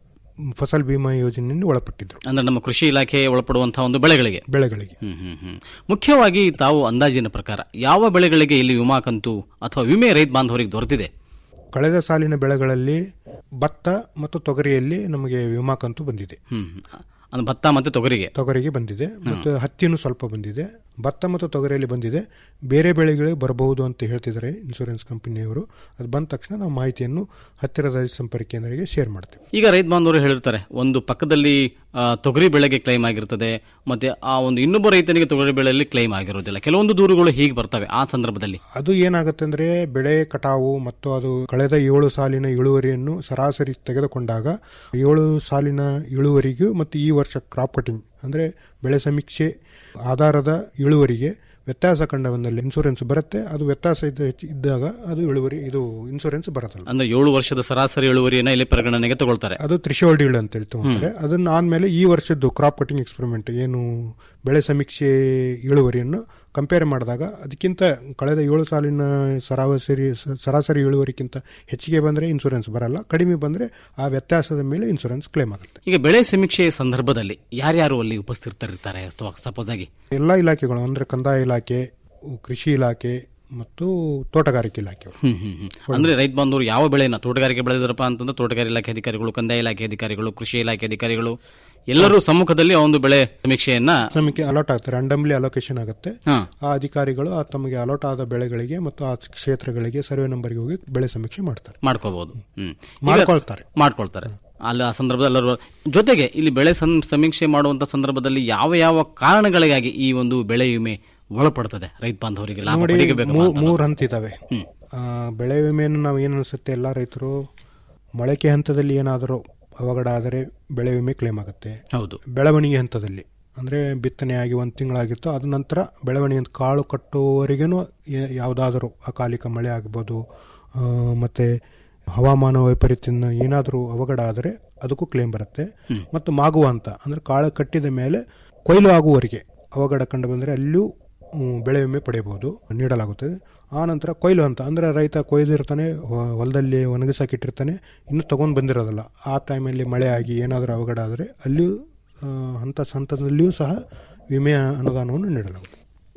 ಫಸಲ್ ಬಿಮಾ ಯೋಜನೆಯನ್ನು ಒಳಪಟ್ಟಿದ್ರು ಅಂದ್ರೆ ನಮ್ಮ ಕೃಷಿ ಇಲಾಖೆ ಒಳಪಡುವಂತಹ ಒಂದು ಬೆಳೆಗಳಿಗೆ ಬೆಳೆಗಳಿಗೆ ಹ್ಮ್ ಹ್ಮ್ ಹ್ಮ್. ಮುಖ್ಯವಾಗಿ ತಾವು ಅಂದಾಜಿನ ಪ್ರಕಾರ ಯಾವ ಬೆಳೆಗಳಿಗೆ ಇಲ್ಲಿ ವಿಮಾ ಕಂತು ಅಥವಾ ವಿಮೆ ರೈತ ಬಾಂಧವರಿಗೆ ದೊರೆತಿದೆ ಕಳೆದ ಸಾಲಿನ ಬೆಳೆಗಳಲ್ಲಿ ಭತ್ತ ಮತ್ತು ತೊಗರಿಯಲ್ಲಿ ನಮಗೆ ವಿಮಾ ಕಂತು ಬಂದಿದೆ ಹ್ಮ್ ಅಂದ್ರೆ ಭತ್ತ ಮತ್ತೆ ತೊಗರಿಗೆ ತೊಗರಿಗೆ ಬಂದಿದೆ ಮತ್ತು ಹತ್ತಿನೂ ಸ್ವಲ್ಪ ಬಂದಿದೆ ಭತ್ತ ಮತ್ತು ತೊಗರಿಯಲ್ಲಿ ಬಂದಿದೆ ಬೇರೆ ಬೆಳೆಗಳಿಗೆ ಬರಬಹುದು ಅಂತ ಹೇಳ್ತಿದ್ದಾರೆ ಇನ್ಶೂರೆನ್ಸ್ ಕಂಪನಿಯವರು ಅದು ಬಂದ ತಕ್ಷಣ ನಾವು ಮಾಹಿತಿಯನ್ನು ಹತ್ತಿರದ ಸಂಪರ್ಕ ಕೇಂದ್ರಕ್ಕೆ ಶೇರ್ ಮಾಡ್ತೇವೆ ಈಗ ರೈತ ಬಾಂಧವರು ಹೇಳಿರ್ತಾರೆ ಒಂದು ಪಕ್ಕದಲ್ಲಿ ಆ, ತೊಗರಿ ಬೆಳೆಗೆ ಕ್ಲೈಮ್ ಆಗಿರ್ತದೆ ಮತ್ತೆ ಆ ಒಂದು ಇನ್ನೊಬ್ಬ ರೈತನಿಗೆ ತೊಗರಿ ಬೆಳೆಯಲ್ಲಿ ಕ್ಲೈಮ್ ಆಗಿರೋದಿಲ್ಲ ಕೆಲವೊಂದು ದೂರುಗಳು ಹೀಗೆ ಬರ್ತವೆ ಆ ಸಂದರ್ಭದಲ್ಲಿ ಅದು ಏನಾಗುತ್ತೆ ಅಂದ್ರೆ ಬೆಳೆ ಕಟಾವು ಮತ್ತು ಅದು ಕಳೆದ ಏಳು ಸಾಲಿನ ಇಳುವರಿಯನ್ನು ಸರಾಸರಿ ತೆಗೆದುಕೊಂಡಾಗ ಏಳು ಸಾಲಿನ ಇಳುವರಿಗೂ ಮತ್ತು ಈ ವರ್ಷ ಕ್ರಾಪ್ ಕಟಿಂಗ್ ಅಂದ್ರೆ ಬೆಳೆ ಸಮೀಕ್ಷೆ ಆಧಾರದ ಇಳುವರಿಗೆ ವ್ಯತ್ಯಾಸ ಕಂಡ ಬಂದಲ್ಲಿ ಇನ್ಸೂರೆನ್ಸ್ ಬರುತ್ತೆ ಅದು ವ್ಯತ್ಯಾಸ ಇದ್ದ ಹೆಚ್ಚು ಇದ್ದಾಗ ಅದು ಇಳುವರಿ ಇದು ಇನ್ಸೂರೆನ್ಸ್ ಬರೋದಲ್ಲ ಅಂದ್ರೆ ಏಳು ವರ್ಷದ ಸರಾಸರಿ ಇಳುವರಿಯನ್ನ ಇಲ್ಲಿ ಪರಿಗಣನೆಗೆ ತಗೊಳ್ತಾರೆ ಅದು ತ್ರಿಶೋಲ್ಡ್ ಇಳು ಅಂತ ಹೇಳಿ ತಗೊಂತಾರೆ ಅದನ್ನ ಆದ್ಮೇಲೆ ಈ ವರ್ಷದ್ದು ಕ್ರಾಪ್ ಕಟಿಂಗ್ ಎಕ್ಸ್ಪೆರಿಮೆಂಟ್ ಏನು ಬೆಳೆ ಸಮೀಕ್ಷೆ ಇಳುವರಿಯನ್ನು ಕಂಪೇರ್ ಮಾಡಿದಾಗ ಅದಕ್ಕಿಂತ ಕಳೆದ ಏಳು ಸಾಲಿನ ಸರಾಸರಿ ಸರಾಸರಿ ಇಳುವರಿಗಿಂತ ಹೆಚ್ಚಿಗೆ ಬಂದ್ರೆ ಇನ್ಸೂರೆನ್ಸ್ ಬರಲ್ಲ ಕಡಿಮೆ ಬಂದ್ರೆ ಆ ವ್ಯತ್ಯಾಸದ ಮೇಲೆ ಇನ್ಸೂರೆನ್ಸ್ ಕ್ಲೇಮ್ ಆಗುತ್ತೆ ಈಗ ಬೆಳೆ ಸಮೀಕ್ಷೆಯ ಸಂದರ್ಭದಲ್ಲಿ ಯಾರ್ಯಾರು ಅಲ್ಲಿ ಉಪಸ್ಥಿತರಿರ್ತಾರೆ ಅಥವಾ ಸಪೋಸ್ ಆಗಿ ಎಲ್ಲ ಇಲಾಖೆಗಳು ಅಂದ್ರೆ ಕಂದಾಯ ಇಲಾಖೆ ಕೃಷಿ ಇಲಾಖೆ ಮತ್ತು ತೋಟಗಾರಿಕೆ ಇಲಾಖೆಗಳು ಹ್ಮ್ ಹ್ಮ್ ಹ್ಮ್. ಅಂದ್ರೆ ರೈತ ಬಾಂಧವರು ಯಾವ ಬೆಳೆನ ತೋಟಗಾರಿಕೆ ಬೆಳೆದಿರಪ್ಪ ಅಂತಂದ್ರೆ ತೋಟಗಾರಿಕೆ ಇಲಾಖೆ ಅಧಿಕಾರಿಗಳು ಕಂದಾಯ ಇಲಾಖೆ ಅಧಿಕಾರಿಗಳು ಕೃಷಿ ಇಲಾಖೆ ಅಧಿಕಾರಿಗಳು ಎಲ್ಲರೂ ಸಮ್ಮುಖದಲ್ಲಿ ಆ ಒಂದು ಬೆಳೆ ಸಮೀಕ್ಷೆಯನ್ನ ಸಮಯಕ್ಕೆ ಅಲಾಟ್ ಆಗುತ್ತೆ ರ್ಯಾಂಡಮ್ಲಿ ಅಲೋಕೇಶನ್ ಆಗುತ್ತೆ ಹಾ. ಆ ಅಧಿಕಾರಿಗಳು ಆ ತಮಗೆ ಅಲಾಟ್ ಆದ ಬೆಳೆಗಳಿಗೆ ಮತ್ತು ಆ ಕ್ಷೇತ್ರಗಳಿಗೆ ಸರ್ವೆ ನಂಬರ್ಗೆ ಹೋಗಿ ಬೆಳೆ ಸಮೀಕ್ಷೆ ಮಾಡ್ತಾರೆ ಮಾಡ್ಕೋಬಹುದು ಹ್ಮ್ ಈಗ- ಮಾಡ್ಕೊಳ್ತಾರೆ ಮಾಡ್ಕೊಳ್ತಾರೆ ಅಲ್ಲಿ ಆ ಸಂದರ್ಭದಲ್ಲಿ ಎಲ್ಲರೂ ಜೊತೆಗೆ ಇಲ್ಲಿ ಬೆಳೆ ಸಂ- ಸಮೀಕ್ಷೆ ಮಾಡುವಂತ ಸಂದರ್ಭದಲ್ಲಿ ಯಾವ ಯಾವ ಕಾರಣಗಳಿಗಾಗಿ ಈ ಒಂದು ಬೆಳೆ ವಿಮೆ ಒಳಪಡ್ತದೆ ರೈತ ಬಾಂಧವರಿಗೆ ಲಾಭ ನೋಡಿ ಪಡೆಯಬೇಕು ಮೂ- ಮೂರ್ ಹಂತ ಇದಾವೆ ಆ, ಬೆಳೆ ವಿಮೆಯನ್ನು ನಾವು ಏನು ಅನಿಸುತ್ತೆ ಎಲ್ಲ ರೈತರು ಮೊಳಕೆ ಹಂತದಲ್ಲಿ ಏನಾದರೂ ಅವಘಡ ಆದರೆ ಬೆಳೆ ವಿಮೆ ಕ್ಲೇಮ್ ಆಗುತ್ತೆ ಹೌದು ಬೆಳವಣಿಗೆ ಹಂತದಲ್ಲಿ ಅಂದ್ರೆ ಬಿತ್ತನೆ ಆಗಿ ಒಂದು ತಿಂಗಳಾಗಿತ್ತು ಅದ ನಂತರ ಬೆಳವಣಿಗೆ ಅಂತ ಕಾಳು ಕಟ್ಟುವವರೆಗೇನು ಯಾವುದಾದರೂ ಅಕಾಲಿಕ ಮಳೆ ಆಗ್ಬೋದು ಆ, ಮತ್ತೆ ಹವಾಮಾನ ವೈಪರೀತ್ಯದಿಂದ ಏನಾದರೂ ಅವಘಡ ಆದರೆ ಅದಕ್ಕೂ ಕ್ಲೇಮ್ ಬರುತ್ತೆ ಮತ್ತು ಮಾಗುವ ಹಂತ ಅಂದ್ರೆ ಕಾಳು ಕಟ್ಟಿದ ಮೇಲೆ ಕೊಯ್ಲು ಆಗುವವರೆಗೆ ಅವಘಡ ಕಂಡು ಬಂದರೆ ಅಲ್ಲಿಯೂ ಹ್ಮ್, ಬೆಳೆ ವಿಮೆ ಪಡೆಯಬಹುದು ನೀಡಲಾಗುತ್ತದೆ ಆ ನಂತರ ಕೊಯ್ಲು ಹಂತ ಅಂದ್ರೆ ರೈತ ಕೊಯ್ದಿರ್ತಾನೆ ಹೊ- ಹೊಲದಲ್ಲಿ ಒಣಗಿಸಾಕಿಟ್ಟಿರ್ತಾನೆ ಇನ್ನೂ ತಗೊಂಡು ಬಂದಿರೋದಿಲ್ಲ ಆ ಟೈಮಲ್ಲಿ ಮಳೆ ಆಗಿ ಏನಾದರೂ ಅವಘಡ ಆದರೆ ಅಲ್ಲಿಯೂ ಆ, ಹಂತ ಹಂತದಲ್ಲಿಯೂ ಸಹ ವಿಮೆಯ ಅನುದಾನವನ್ನು ನೀಡಲಾಗುತ್ತದೆ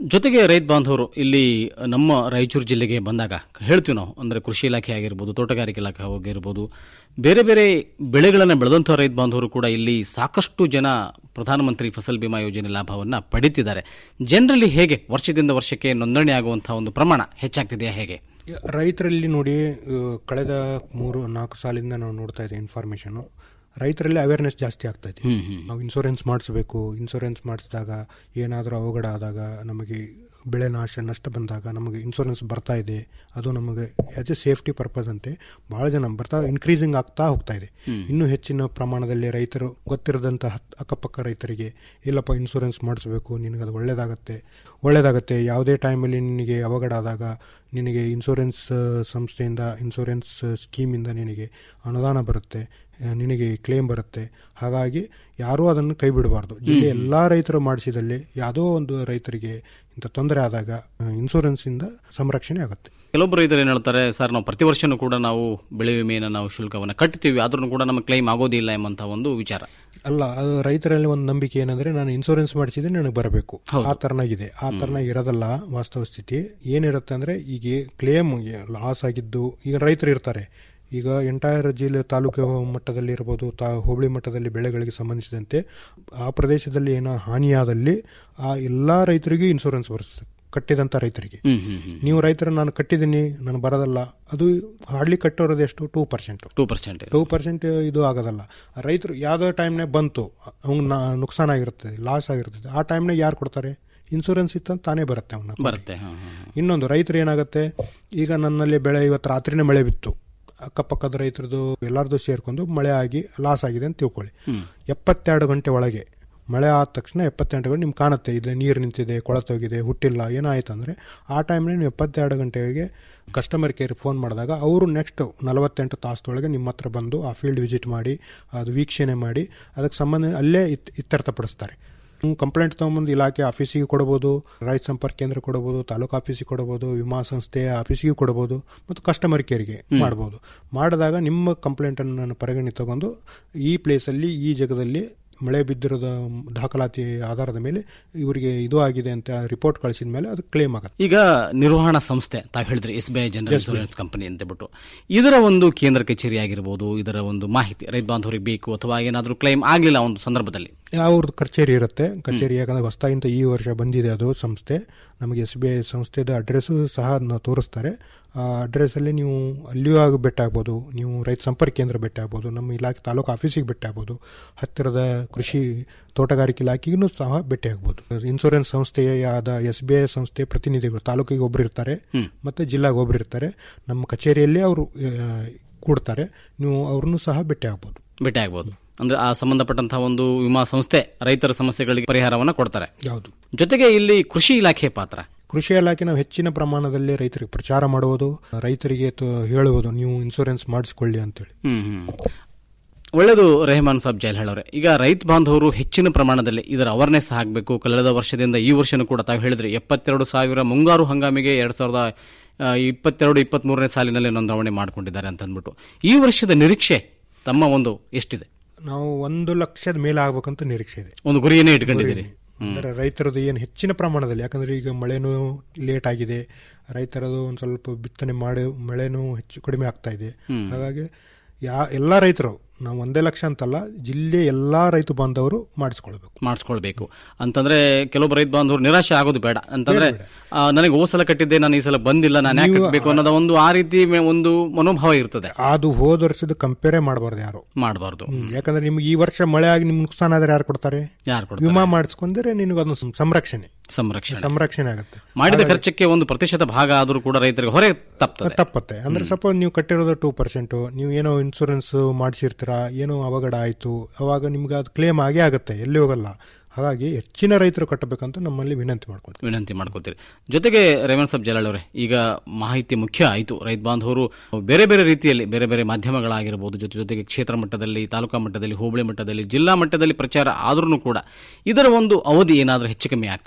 ಜೊತೆಗೆ ರೈತ ಬಾಂಧವರು ಇಲ್ಲಿ ನಮ್ಮ ರಾಯಚೂರು ಜಿಲ್ಲೆಗೆ ಬಂದಾಗ ಹೇಳ್ತೀವಿ ನಾವು ಅಂದ್ರೆ ಕೃಷಿ ಇಲಾಖೆ ಆಗಿರ್ಬೋದು ತೋಟಗಾರಿಕೆ ಇಲಾಖೆ ಆಗಿರ್ಬೋದು ಬೇರೆ ಬೇರೆ ಬೆಳೆಗಳನ್ನು ಬೆಳೆದಂಥ ರೈತ ಬಾಂಧವರು ಕೂಡ ಇಲ್ಲಿ ಸಾಕಷ್ಟು ಜನ ಪ್ರಧಾನಮಂತ್ರಿ ಫಸಲ್ ಬಿಮಾ ಯೋಜನೆ ಲಾಭವನ್ನು ಪಡೀತಿದ್ದಾರೆ ಜನರಲ್ಲಿ ಹೇಗೆ ವರ್ಷದಿಂದ ವರ್ಷಕ್ಕೆ ನೋಂದಣಿ ಆಗುವಂತಹ ಒಂದು ಪ್ರಮಾಣ ಹೆಚ್ಚಾಗ್ತಿದೆಯಾ ಹೇಗೆ ರೈತರಲ್ಲಿ ನೋಡಿ ಆ, ಕಳೆದ ಮೂರು ನಾಲ್ಕು ಸಾಲಿಂದ ನಾವು ನೋಡ್ತಾ ಇದ್ದೀವಿ ಇನ್ಫಾರ್ಮೇಶನ್ ರೈತರಲ್ಲಿ ಅವೇರ್ನೆಸ್ ಜಾಸ್ತಿ ಆಗ್ತಾ ಇದೆ ನಾವು ಇನ್ಶೂರೆನ್ಸ್ ಮಾಡಿಸ್ಬೇಕು ಇನ್ಶೂರೆನ್ಸ್ ಮಾಡಿಸಿದಾಗ ಏನಾದರೂ ಅವಘಡ ಆದಾಗ ನಮಗೆ ಬೆಳೆ ನಾಶ ನಷ್ಟ ಬಂದಾಗ ನಮಗೆ ಇನ್ಶೂರೆನ್ಸ್ ಬರ್ತಾ ಇದೆ ಅದು ನಮಗೆ ಆಸ್ ಎ ಸೇಫ್ಟಿ ಪರ್ಪಸ್ ಅಂತೆ ಬಹಳ ಜನ ಬರ್ತಾ ಇನ್ಕ್ರೀಸಿಂಗ್ ಆಗ್ತಾ ಹೋಗ್ತಾ ಇದೆ ಇನ್ನೂ ಹೆಚ್ಚಿನ ಪ್ರಮಾಣದಲ್ಲಿ ರೈತರು ಗೊತ್ತಿರದಂಥ ಹತ್- ಅಕ್ಕಪಕ್ಕ ರೈತರಿಗೆ ಇಲ್ಲಪ್ಪ ಇನ್ಶೂರೆನ್ಸ್ ಮಾಡಿಸ್ಬೇಕು ನಿನಗೆ ಅದು ಒಳ್ಳೇದಾಗತ್ತೆ ಒಳ್ಳೇದಾಗತ್ತೆ ಯಾವುದೇ ಟೈಮಲ್ಲಿ ನಿನಗೆ ಅವಘಡ ಆದಾಗ ನಿನಗೆ ಇನ್ಶೂರೆನ್ಸ್ ಆ, ಸಂಸ್ಥೆಯಿಂದ ಇನ್ಶೂರೆನ್ಸ್ ಸ್ಕೀಮಿಂದ ನಿನಗೆ ಅನುದಾನ ಬರುತ್ತೆ ಆ, ನಿನಗೆ ಕ್ಲೇಮ್ ಬರುತ್ತೆ ಹಾಗಾಗಿ ಯಾರೂ ಅದನ್ನು ಕೈ ಬಿಡಬಾರ್ದು ಜಿಲ್ಲೆ ಎಲ್ಲ ರೈತರು ಮಾಡಿಸಿದಲ್ಲಿ ಯಾವುದೋ ಒಂದು ರೈತರಿಗೆ ಇಂಥ ತೊಂದರೆ ಆದಾಗ ಆ, ಇನ್ಶೂರೆನ್ಸಿಂದ ಸಂರಕ್ಷಣೆ ಆಗುತ್ತೆ ಕೆಲವೊಬ್ಬರು ರೈತರು ಏನು ಹೇಳ್ತಾರೆ ಸರ್ ನಾವು ಪ್ರತಿ ವರ್ಷನೂ ಕೂಡ ನಾವು ಬೆಳೆ ವಿಮೆಯನ್ನು ನಾವು ಶುಲ್ಕವನ್ನು ಕಟ್ತೀವಿ ಆದ್ರೂ ಕೂಡ ನಮಗೆ ಕ್ಲೈಮ್ ಆಗೋದಿಲ್ಲ ಎಂಬಂತ ಒಂದು ವಿಚಾರ ಅಲ್ಲ ಅದು ರೈತರಲ್ಲಿ ಒಂದು ನಂಬಿಕೆ ಏನಂದ್ರೆ ನಾನು ಇನ್ಶೂರೆನ್ಸ್ ಮಾಡಿಸಿದ್ರೆ ನನಗೆ ಬರಬೇಕು ಆ ತರನಾಗಿದೆ ಆ ತರನಾಗಿ ಇರೋದಲ್ಲ ವಾಸ್ತವ ಸ್ಥಿತಿ ಏನಿರುತ್ತೆ ಅಂದ್ರೆ ಈಗ ಕ್ಲೇಮ್ ಲಾಸ್ ಆಗಿದ್ದು ಈಗ ರೈತರು ಇರ್ತಾರೆ ಈಗ ಎಂಟೈರ್ ಜಿಲ್ಲೆ ತಾಲೂಕು ಮಟ್ಟದಲ್ಲಿ ಇರ್ಬೋದು ತಾ ಹೋಬಳಿ ಮಟ್ಟದಲ್ಲಿ ಬೆಳೆಗಳಿಗೆ ಸಂಬಂಧಿಸಿದಂತೆ ಆ ಪ್ರದೇಶದಲ್ಲಿ ಏನೋ ಹಾನಿಯಾದಲ್ಲಿ ಆ ಎಲ್ಲಾ ರೈತರಿಗೂ ಇನ್ಶೂರೆನ್ಸ್ ಬರುತ್ತೆ ಕಟ್ಟಿದಂತ ರೈತರಿಗೆ ನೀವು ರೈತರು ನಾನು ಕಟ್ಟಿದ್ದೀನಿ ನಾನು ಬರೋದಲ್ಲ ಅದು ಹಾರ್ಡ್ಲಿ ಕಟ್ಟೋರೋದು ಎಷ್ಟು two percent two percent two percent ಇದು ಆಗೋದಲ್ಲ ರೈತರು ಯಾವುದೋ ಟೈಮ್ನಾಗ ಬಂತು ಅವ್ನು ನುಕ್ಸಾನ್ ಆಗಿರ್ತದೆ ಲಾಸ್ ಆಗಿರ್ತದೆ ಆ ಟೈಮ್ನಾಗ ಯಾರು ಕೊಡ್ತಾರೆ ಇನ್ಶೂರೆನ್ಸ್ ಇತ್ತಂತ ತಾನೇ ಬರುತ್ತೆ ಅವನ ಬರುತ್ತೆ ಹಾ, ಹಾ, ಹಾ. ಇನ್ನೊಂದು ರೈತರು ಏನಾಗುತ್ತೆ ಈಗ ನನ್ನಲ್ಲಿ ಬೆಳೆ ಇವತ್ತು ರಾತ್ರಿನೇ ಮಳೆ ಬಿತ್ತು ಅಕ್ಕಪಕ್ಕದ ರೈತರದು ಎಲ್ಲರದು ಸೇರ್ಕೊಂಡು ಮಳೆ ಆಗಿ ಲಾಸ್ ಆಗಿದೆ ಅಂತ ತಿಳ್ಕೊಳ್ಳಿ ಎಪ್ಪತ್ತೆರಡು ಗಂಟೆ ಒಳಗೆ ಮಳೆ ಆದ ತಕ್ಷಣ ಎಪ್ಪತ್ತೆಂಟು ಗಂಟೆ ನಿಮ್ಗೆ ಕಾಣುತ್ತೆ ಇಲ್ಲಿ ನೀರು ನಿಂತಿದೆ ಕೊಳತೋಗಿದೆ ಹುಟ್ಟಿಲ್ಲ ಏನಾಯ್ತು ಅಂದರೆ ಆ ಟೈಮ್ನಲ್ಲಿ ನೀವು ಎಪ್ಪತ್ತೆರಡು ಗಂಟೆಗೆ ಕಸ್ಟಮರ್ ಕೇರ್ ಫೋನ್ ಮಾಡಿದಾಗ ಅವರು ನೆಕ್ಸ್ಟ್ ನಲವತ್ತೆಂಟು ತಾಸದೊಳಗೆ ನಿಮ್ಮ ಹತ್ರ ಬಂದು ಆ ಫೀಲ್ಡ್ ವಿಸಿಟ್ ಮಾಡಿ ಅದು ವೀಕ್ಷಣೆ ಮಾಡಿ ಅದಕ್ಕೆ ಸಂಬಂಧ ಅಲ್ಲೇ ಇತ್ ಇತ್ಯರ್ಥಪಡಿಸ್ತಾರೆ ನೀವು ಕಂಪ್ಲೇಂಟ್ ತೊಗೊಂಬಂದು ಇಲಾಖೆ ಆಫೀಸಿಗೆ ಕೊಡಬಹುದು ರೈತ ಸಂಪರ್ಕ ಕೇಂದ್ರ ಕೊಡಬಹುದು ತಾಲೂಕು ಆಫೀಸಿಗೆ ಕೊಡಬಹುದು ವಿಮಾ ಸಂಸ್ಥೆ ಆಫೀಸಿಗೆ ಕೊಡಬಹುದು ಮತ್ತು ಕಸ್ಟಮರ್ ಕೇರ್ಗೆ ಮಾಡಬಹುದು ಮಾಡಿದಾಗ ನಿಮ್ಮ ಕಂಪ್ಲೇಂಟನ್ನು ನಾನು ಪರಿಗಣನೆ ತಗೊಂಡು ಈ ಪ್ಲೇಸಲ್ಲಿ ಈ ಜಾಗದಲ್ಲಿ ಮಳೆ ಬಿದ್ದಿರೋದ ದಾಖಲಾತಿ ಆಧಾರದ ಮೇಲೆ ಇವರಿಗೆ ಇದು ಆಗಿದೆ ಅಂತ ರಿಪೋರ್ಟ್ ಕಳಿಸಿದ ಮೇಲೆ ಅದು ಕ್ಲೇಮ್ ಆಗುತ್ತೆ ಈಗ ನಿರ್ವಹಣಾ ಸಂಸ್ಥೆ ತಾವು ಹೇಳಿದ್ರಿ S B I general insurance company ಅಂತ ಬಿಟ್ಟು ಇದರ ಒಂದು ಕೇಂದ್ರ ಕಚೇರಿ ಆಗಿರ್ಬೋದು ಇದರ ಒಂದು ಮಾಹಿತಿ ರೈತ ಬಾಂಧವರಿಗೆ ಬೇಕು ಅಥವಾ ಏನಾದರೂ ಕ್ಲೈಮ್ ಆಗಲಿಲ್ಲ ಒಂದು ಸಂದರ್ಭದಲ್ಲಿ ಅವ್ರದ್ದು ಕಚೇರಿ ಇರುತ್ತೆ ಕಚೇರಿ ಯಾಕಂದ್ರೆ ಹೊಸದಾಗಿಂತ ಈ ವರ್ಷ ಬಂದಿದೆ ಅದು ಸಂಸ್ಥೆ ನಮಗೆ ಎಸ್ ಬಿ ಐ ಸಂಸ್ಥೆದ ಅಡ್ರೆಸ್ಸು ಸಹ ಅದನ್ನ ತೋರಿಸ್ತಾರೆ ಆ ಅಡ್ರೆಸ್ಸಲ್ಲಿ ನೀವು ಅಲ್ಲಿಯೂ ಆಗಿ ಭೇಟಿ ಆಗ್ಬೋದು ನೀವು ರೈತ ಸಂಪರ್ಕ ಕೇಂದ್ರ ಭೇಟಿ ಆಗ್ಬೋದು ನಮ್ಮ ಇಲಾಖೆ ತಾಲೂಕು ಆಫೀಸಿಗೆ ಭೇಟಿ ಆಗ್ಬೋದು ಹತ್ತಿರದ ಕೃಷಿ ತೋಟಗಾರಿಕೆ ಇಲಾಖೆಗೂ ಸಹ ಭೇಟಿ ಆಗ್ಬೋದು ಇನ್ಶೂರೆನ್ಸ್ ಸಂಸ್ಥೆಯಾದ ಎಸ್ ಬಿ ಐ ಸಂಸ್ಥೆ ಪ್ರತಿನಿಧಿಗಳು ತಾಲೂಕಿಗೆ ಒಬ್ರು ಇರ್ತಾರೆ ಮತ್ತು ಜಿಲ್ಲಾಗೆ ಒಬ್ರು ಇರ್ತಾರೆ ನಮ್ಮ ಕಚೇರಿಯಲ್ಲಿ ಅವರು ಕೂಡ್ತಾರೆ ನೀವು ಅವ್ರನ್ನೂ ಸಹ ಭೇಟಿ ಆಗ್ಬೋದು ಭೇಟಿ ಆಗ್ಬೋದು ಅಂದ್ರೆ ಆ ಸಂಬಂಧಪಟ್ಟಂತಹ ಒಂದು ವಿಮಾ ಸಂಸ್ಥೆ ರೈತರ ಸಮಸ್ಯೆಗಳಿಗೆ ಪರಿಹಾರವನ್ನು ಕೊಡ್ತಾರೆ ಯಾವುದು ಜೊತೆಗೆ ಇಲ್ಲಿ ಕೃಷಿ ಇಲಾಖೆ ಪಾತ್ರ ಕೃಷಿ ಇಲಾಖೆ ನಾವು ಹೆಚ್ಚಿನ ಪ್ರಮಾಣದಲ್ಲಿ ರೈತರಿಗೆ ಪ್ರಚಾರ ಮಾಡುವುದು ರೈತರಿಗೆ ತ- ಹೇಳುವುದು ನೀವು ಇನ್ಶೂರೆನ್ಸ್ ಮಾಡಿಸ್ಕೊಳ್ಳಿ ಅಂತೇಳಿ ಹ್ಮ್ ಹ್ಮ್ ಒಳ್ಳೆಯದು ರೆಹಮಾನ್ ಸಾಬ್ ಜೈಲ್ ಹೇಳೋರೆ ಈಗ ರೈತ ಬಾಂಧವರು ಹೆಚ್ಚಿನ ಪ್ರಮಾಣದಲ್ಲಿ ಇದರ ಅವೇರ್ನೆಸ್ ಆಗಬೇಕು ಕಳೆದ ವರ್ಷದಿಂದ ಈ ವರ್ಷನೂ ಕೂಡ ತಾವು ಹೇಳಿದ್ರಿ ಎಪ್ಪತ್ತೆರಡು ಸಾವಿರ ಮುಂಗಾರು ಹಂಗಾಮಿಗೆ ಎರಡ್ ಸಾವಿರದ ಆ, ಇಪ್ಪತ್ತೆರಡು ಇಪ್ಪತ್ಮೂರನೇ ಸಾಲಿನಲ್ಲಿ ನೋಂದಣಿ ಮಾಡಿಕೊಂಡಿದ್ದಾರೆ ಅಂತ ಅಂದ್ಬಿಟ್ಟು ಈ ವರ್ಷದ ನಿರೀಕ್ಷೆ ತಮ್ಮ ಒಂದು ಎಷ್ಟಿದೆ ನಾವು ಒಂದು ಲಕ್ಷದ ಮೇಲೆ ಆಗ್ಬೇಕಂತ ನಿರೀಕ್ಷೆ ಇದೆ ಒಂದು ಗುರಿಯನ್ನೇ ಇಟ್ಕೊಂಡಿದ್ದೀರಿ ಅಂದ್ರೆ ರೈತರದ್ದು ಏನು ಹೆಚ್ಚಿನ ಪ್ರಮಾಣದಲ್ಲಿ ಯಾಕಂದ್ರೆ ಈಗ ಮಳೆನೂ ಲೇಟ್ ಆಗಿದೆ ರೈತರದು ಒಂದು ಸ್ವಲ್ಪ ಬಿತ್ತನೆ ಮಾಡಿ ಮಳೆನೂ ಹೆಚ್ಚು ಕಡಿಮೆ ಆಗ್ತಾ ಇದೆ ಹಾಗಾಗಿ ಯಾ ಎಲ್ಲಾ ರೈತರು ನಾವು ಒಂದೇ ಲಕ್ಷ ಅಂತಲ್ಲ ಜಿಲ್ಲೆ ಎಲ್ಲಾ ರೈತ ಬಾಂಧವರು ಮಾಡಿಸ್ಕೊಳ್ಬೇಕು ಮಾಡಿಸ್ಕೊಳ್ಬೇಕು ಅಂತಂದ್ರೆ ಕೆಲವೊಬ್ಬ ರೈತ ಬಾಂಧವರು ನಿರಾಶೆ ಆಗೋದು ಬೇಡ ಅಂತಂದ್ರೆ ಆ, ನನಗೆ ಹೋದ ಸಲ ಕಟ್ಟಿದ್ದೆ ನಾನು ಈ ಸಲ ಬಂದಿಲ್ಲ ನಾನು ಯಾಕೆ ಕಟ್ಟಬೇಕು ಅನ್ನೋದ ಒಂದು ಆ ರೀತಿ ಮೆ- ಒಂದು ಮನೋಭಾವ ಇರ್ತದೆ ಅದು ಹೋದ ವರ್ಷದ ಕಂಪೇರೇ ಮಾಡಬಾರ್ದು ಯಾರು ಮಾಡಬಾರ್ದು ಹ್ಮ್. ಯಾಕಂದ್ರೆ ನಿಮ್ಗೆ ಈ ವರ್ಷ ಮಳೆ ಆಗಿ ನಿಮ್ಗೆ ನುಕ್ಸಾನ ಆದ್ರೆ ಯಾರು ಕೊಡ್ತಾರೆ ಯಾರು ಕೊಡ್ತಾರೆ ವಿಮಾ ಮಾಡಿಸ್ಕೊಂಡ್ರೆ ನಿನಗೆ ಅದನ್ನು ಸಂ- ಸಂರಕ್ಷಣೆ ಸಂರಕ್ಷಣೆ ಸಂರಕ್ಷಣೆ ಆಗುತ್ತೆ ಮಾಡಿದ ಖರ್ಚಕ್ಕೆ ಒಂದು ಪ್ರತಿಶತ ಭಾಗ ಆದರೂ ಕೂಡ ರೈತರಿಗೆ ಹೊರೆ ತಪ್ತದೆ ತಪ್ಪತ್ತೆ ಅಂದ್ರೆ ಸಪೋಸ್ ನೀವು ಕಟ್ಟಿರೋದು ಟೂ ಪರ್ಸೆಂಟ್ ನೀವು ಏನೋ ಇನ್ಶೂರೆನ್ಸ್ ಮಾಡಿಸಿರ್ತೀರಾ ಏನೋ ಅವಘಡ ಆಯ್ತು ಅವಾಗ ನಿಮ್ಗೆ ಅದು ಕ್ಲೇಮ್ ಆಗೇ ಆಗುತ್ತೆ ಎಲ್ಲಿ ಹೋಗಲ್ಲ ಹಾಗಾಗಿ ಹೆಚ್ಚಿನ ರೈತರು ಕಟ್ಟಬೇಕಂತ ನಮ್ಮಲ್ಲಿ ವಿನಂತಿ ಮಾಡ್ಕೊಳ್ತೀವಿ ವಿನಂತಿ ಮಾಡ್ಕೋತೀರಿ ಜೊತೆಗೆ ರೇವಣ್ ಸಾಬ್ ಜಲಾಳ್ ಅವರೇ ಈಗ ಮಾಹಿತಿ ಮುಖ್ಯ ಆಯಿತು ರೈತ ಬಾಂಧವರು ಬೇರೆ ಬೇರೆ ರೀತಿಯಲ್ಲಿ ಬೇರೆ ಬೇರೆ ಮಾಧ್ಯಮಗಳಾಗಿರ್ಬೋದು ಜೊತೆ ಜೊತೆಗೆ ಕ್ಷೇತ್ರ ಮಟ್ಟದಲ್ಲಿ ತಾಲೂಕಾ ಮಟ್ಟದಲ್ಲಿ ಹೋಬಳಿ ಮಟ್ಟದಲ್ಲಿ ಜಿಲ್ಲಾ ಮಟ್ಟದಲ್ಲಿ ಪ್ರಚಾರ ಆದ್ರೂ ಕೂಡ ಇದರ ಒಂದು ಅವಧಿ ಏನಾದರೂ ಹೆಚ್ಚು ಕಮ್ಮಿ ಆಗ್ತದ